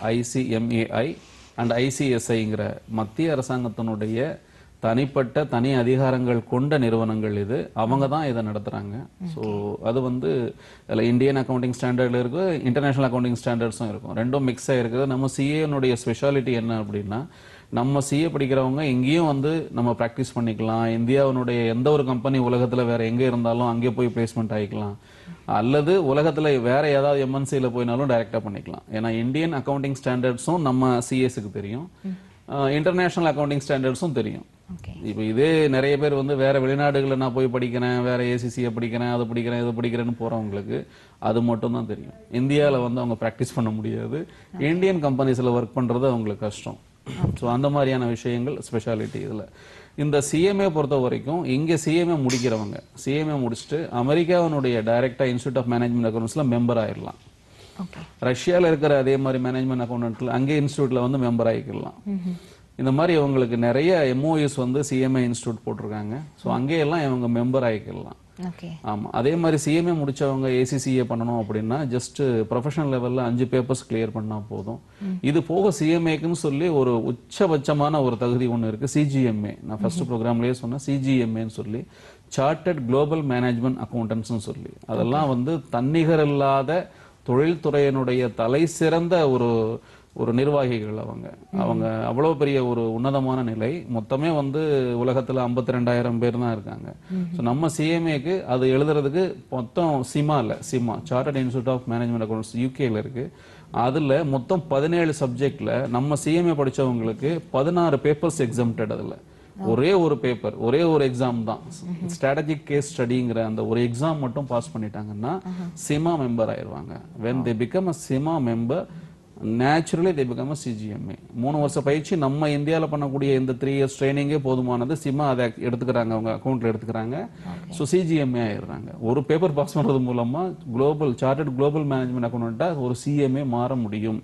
ICMAI and ஐசிஎஸ்ஐங்கிற மத்திய அரசாங்கத்தினுடைய தனிப்பட்ட தனி அதிகாரங்கள் கொண்ட நிறுவனங்கள் இது அவங்க தான் இதை நடத்துறாங்க ஸோ அது வந்து அதில் இந்தியன் அக்கௌண்டிங் ஸ்டாண்டர்டில் இருக்கு இன்டர்நேஷனல் அக்கௌண்டிங் ஸ்டாண்டர்ட்ஸும் இருக்கும் ரெண்டும் மிக்ஸ் ஆகிருக்குது நம்ம சிஏனுடைய ஸ்பெஷாலிட்டி என்ன அப்படின்னா நம்ம சிஏ படிக்கிறவங்க எங்கேயும் வந்து நம்ம ப்ராக்டிஸ் பண்ணிக்கலாம் இந்தியாவினுடைய எந்த ஒரு கம்பெனி உலகத்தில் வேற எங்கே இருந்தாலும் அங்கே போய் பிளேஸ்மெண்ட் ஆகிக்கலாம் அல்லது உலகத்தில் வேற ஏதாவது எம்என்சியில் போயினாலும் டைரெக்டாக பண்ணிக்கலாம் ஏன்னா இந்தியன் அக்கௌண்டிங் ஸ்டாண்டர்ட்ஸும் நம்ம சிஎஸ்க்கு தெரியும் இன்டர்நேஷனல் அக்கௌண்டிங் ஸ்டாண்டர்ட்ஸும் தெரியும் இப்போ இதே நிறைய பேர் வந்து வேற வெளிநாடுகளில் நான் போய் படிக்கிறேன் வேற ஏசிசியை படிக்கிறேன் அது படிக்கிறேன் இது படிக்கிறேன்னு போறவங்களுக்கு அது மட்டும் தான் தெரியும் இந்தியாவில் வந்து அவங்க ப்ராக்டிஸ் பண்ண முடியாது இந்தியன் கம்பெனிஸில் ஒர்க் பண்றது அவங்களுக்கு கஷ்டம் ஸோ அந்த மாதிரியான விஷயங்கள் ஸ்பெஷாலிட்டி இதில் இந்த சிஎம்ஏ பொறுத்த வரைக்கும் இங்கே சிஎம்ஏ முடிக்கிறவங்க சிஎம்ஏ முடிச்சுட்டு அமெரிக்காவினுடைய டைரக்டா இன்ஸ்டியூட் ஆஃப் மேனேஜ்மெண்ட் அக்கௌண்ட்ஸ்ல மெம்பர் ஆயிடலாம் ரஷ்யாவில் இருக்கிற அதே மாதிரி மேனேஜ்மெண்ட் அக்கௌண்டன்ட்ல அங்கே இன்ஸ்டியூட்ல வந்து மெம்பர் ஆகிக்கலாம் இந்த மாதிரி இவங்களுக்கு நிறைய எம்ஓஎஸ் வந்து சிஎம்ஏ இன்ஸ்டியூட் போட்டிருக்காங்க ஸோ அங்கேயெல்லாம் இவங்க மெம்பர் ஆகிக்கலாம் ஓகே ஆமா அதே மாதிரி சிஎம்ஏ முடிச்சவங்க ஏசிசிஏ பண்ணணும் அப்படின்னா ஜஸ்ட் ப்ரொஃபஷனல் லெவல்ல அஞ்சு பேப்பர்ஸ் கிளியர் பண்ணா போதும் இது போக சிஎம்ஏக்குன்னு சொல்லி ஒரு உச்சபட்சமான ஒரு தகுதி ஒன்று இருக்கு சிஜிஎம்ஏ நான் ஃபர்ஸ்ட் ப்ரோக்ராம்லயே சொன்னேன் சிஜிஎம்ஏன்னு சொல்லி சார்ட்டர்ட் குளோபல் மேனேஜ்மெண்ட் அக்கௌண்டன்ட்ஸ்னு சொல்லி அதெல்லாம் வந்து தன்னிகர் இல்லாத தொழில்துறையினுடைய தலை சிறந்த ஒரு ஒரு நிர்வாகிகள் அவங்க அவங்க அவ்வளவு பெரிய ஒரு உன்னதமான நிலை மொத்தமே வந்து உலகத்துல 52000 ரெண்டாயிரம் பேர் தான் இருக்காங்க ஸோ நம்ம சிஎம்ஏக்கு அது எழுதுறதுக்கு மொத்தம் சிமா இல்ல CIMA chartered institute of management accounts யூகேல இருக்கு அதுல மொத்தம் பதினேழு சப்ஜெக்ட்ல நம்ம சிஎம்ஏ படிச்சவங்களுக்கு பதினாறு பேப்பர்ஸ் எக்ஸம்டட் அதுல ஒரே ஒரு பேப்பர் ஒரே ஒரு எக்ஸாம் தான் ஸ்ட்ராட்டஜிக் கேஸ் ஸ்டடிங்கிற அந்த ஒரு எக்ஸாம் மட்டும் பாஸ் பண்ணிட்டாங்கன்னா சிமா மெம்பர் ஆயிருவாங்க when they become a CIMA member naturally they become a CGMA மூணு வருஷம் பயிற்சி நம்ம இந்தியாவில் பண்ணக்கூடிய இந்த த்ரீ இயர்ஸ் ட்ரைனிங்கே போதுமானது சிமா அதை எடுத்துக்கிறாங்க அவங்க அக்கௌண்ட்ல எடுத்துக்கிறாங்க ஸோ சிஜிஎம்ஏ ஆயிடுறாங்க ஒரு பேப்பர் பாஸ் பண்றது மூலமா குளோபல் சார்ட்டர்ட் குளோபல் மேனேஜ்மெண்ட் அக்கௌண்டா ஒரு சிஎம்ஏ மாற முடியும்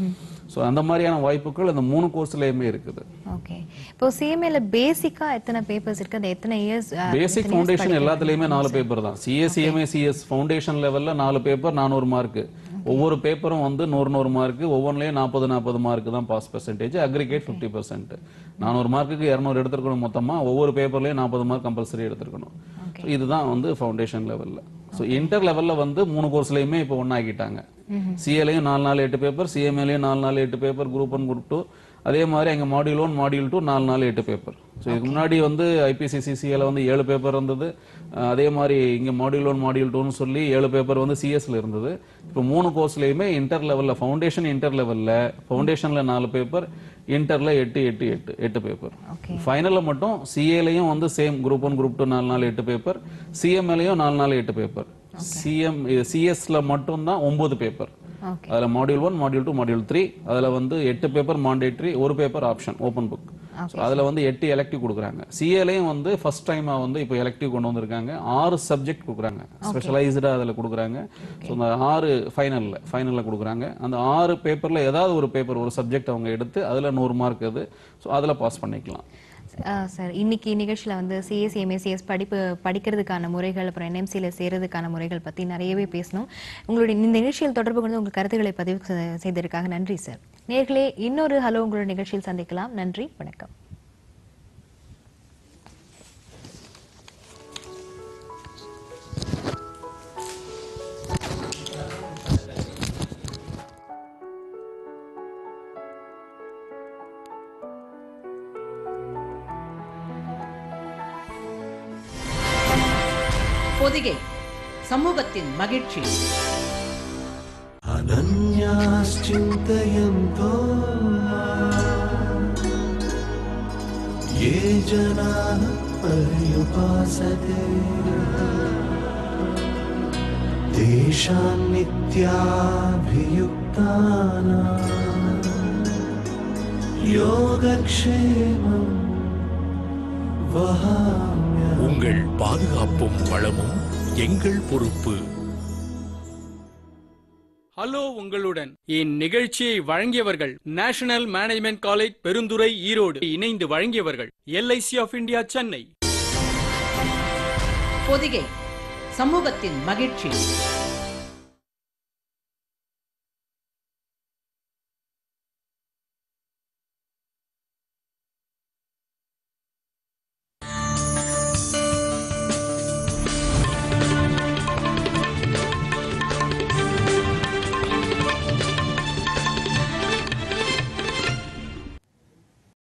ஸோ அந்த மாதிரியான வாய்ப்புகள் அந்த மூணு கோர்ஸ்லயுமே இருக்குது ஓகே இப்போ சிஎம்ஏல பேசிக்கா எத்தனை பேப்பர்ஸ் இருக்கு அது எத்தனை இயர்ஸ் பேசிக் ஃபவுண்டேஷன் எல்லாத்துலயுமே நாலு பேப்பர் தான் சிஎஸ் சிஎம்ஏ சிஎஸ் ஃபவுண்டேஷன் லெவல்ல நாலு பேப்பர் நானூறு மார்க் ஒவ்வொரு பேப்பரும் வந்து நூறு நூறு மார்க் ஒவ்வொன்றிலையும் நாற்பது நாற்பது மார்க் தான் pass percentage aggregate fifty percent நானூறு மார்க்குக்கு இரநூறு எடுத்துருக்கணும் மொத்தமா ஒவ்வொரு பேப்பர்லயும் நாற்பது மார்க் கம்பல்சரி எடுத்துருக்கணும் So இதுதான் வந்து ஃபவுண்டேஷன் லெவலில் ஸோ இன்டர் லெவலில் வந்து மூணு கோர்ஸ்லையுமே இப்போ ஒன்றாக்கிட்டாங்க சிஏலையும் நாலு நாலு எட்டு பேப்பர் சிஎம்ஏலையும் நாலு நாலு எட்டு paper group one group two அதே மாதிரி எங்கள் மாடியூல் ஒன் மாடியூல் டூ நாலு நாலு எட்டு பேப்பர் ஸோ இதுக்கு முன்னாடி வந்து ஐபிசிசிசியில் வந்து ஏழு பேப்பர் இருந்தது அஹ் அதே மாதிரி இங்கே மாடியூல் ஒன் மாடியூல் டூன்னு சொல்லி ஏழு பேப்பர் வந்து சிஎஸ்ல இருந்தது இப்போ மூணு கோர்ஸ்லையுமே இன்டர் லெவலில் ஃபவுண்டேஷன் இன்டர் லெவலில் ஃபவுண்டேஷனில் நாலு பேப்பர் இன்டர்ல எட்டு எட்டு எட்டு எட்டு பேப்பர் ஃபைனலில் மட்டும் சிஏலையும் வந்து same group one group two நாலு நாலு எட்டு பேப்பர் சிஎம்ஏலையும் நாலு நாலு எட்டு பேப்பர் சிஎம் சிஎஸ்ல மட்டும்தான் ஒன்பது பேப்பர் அதுல module one module two module three அதுல வந்து எட்டு பேப்பர் மாண்டேட்ரி ஒரு பேப்பர் ஆப்ஷன் ஓப்பன் புக் அதுல வந்து எட்டு எலக்டிவ் கொடுக்குறாங்க சிஏலையும் வந்து ஃபர்ஸ்ட் டைமா வந்து இப்போ எலக்டிவ் கொண்டு வந்திருக்காங்க ஆறு சப்ஜெக்ட் கொடுக்குறாங்க ஸ்பெஷலைஸ்டா அதுல கொடுக்குறாங்க ஸோ அந்த ஆறு ஃபைனல்ல ஃபைனல்ல கொடுக்குறாங்க அந்த ஆறு பேப்பர்ல ஏதாவது ஒரு பேப்பர் ஒரு சப்ஜெக்ட் அவங்க எடுத்து அதுல நூறு மார்க் அது ஸோ அதுல பாஸ் பண்ணிக்கலாம் சார் இன்னைக்கு நிகழ்ச்சியில் வந்து சிஎஸ் எம்ஏசிஎஸ் படிப்பு படிக்கிறதுக்கான முறைகள் அப்புறம் என்எம்சியில் சேர்றதுக்கான முறைகள் பற்றி நிறையவே பேசணும் உங்களுடைய இந்த நிகழ்ச்சியில் தொடர்பு கொண்டு உங்கள் கருத்துக்களை பதிவு செ- செய்ததற்காக நன்றி சார் நேர்களே இன்னொரு ஹலோ உங்களுடைய நிகழ்ச்சியில் சந்திக்கலாம் நன்றி வணக்கம் பொதிகை சமூகத்தின் மகிழ்ச்சி अनन्याश्चिन्तयन्तो ये जनाः पर्युपासते तेषां नित्याभियुक्तानां योगक्षेमं वहाम्यहम् உங்கள் பாதுகாப்பும் வளமும் எங்கள் பொறுப்பு ஹலோ உங்களுடன் இந்நிகழ்ச்சியை வழங்கியவர்கள் national management college Perundurai Erode இணைந்து வழங்கியவர்கள் LIC of India Chennai Podhigai சமூகத்தின் மகிழ்ச்சி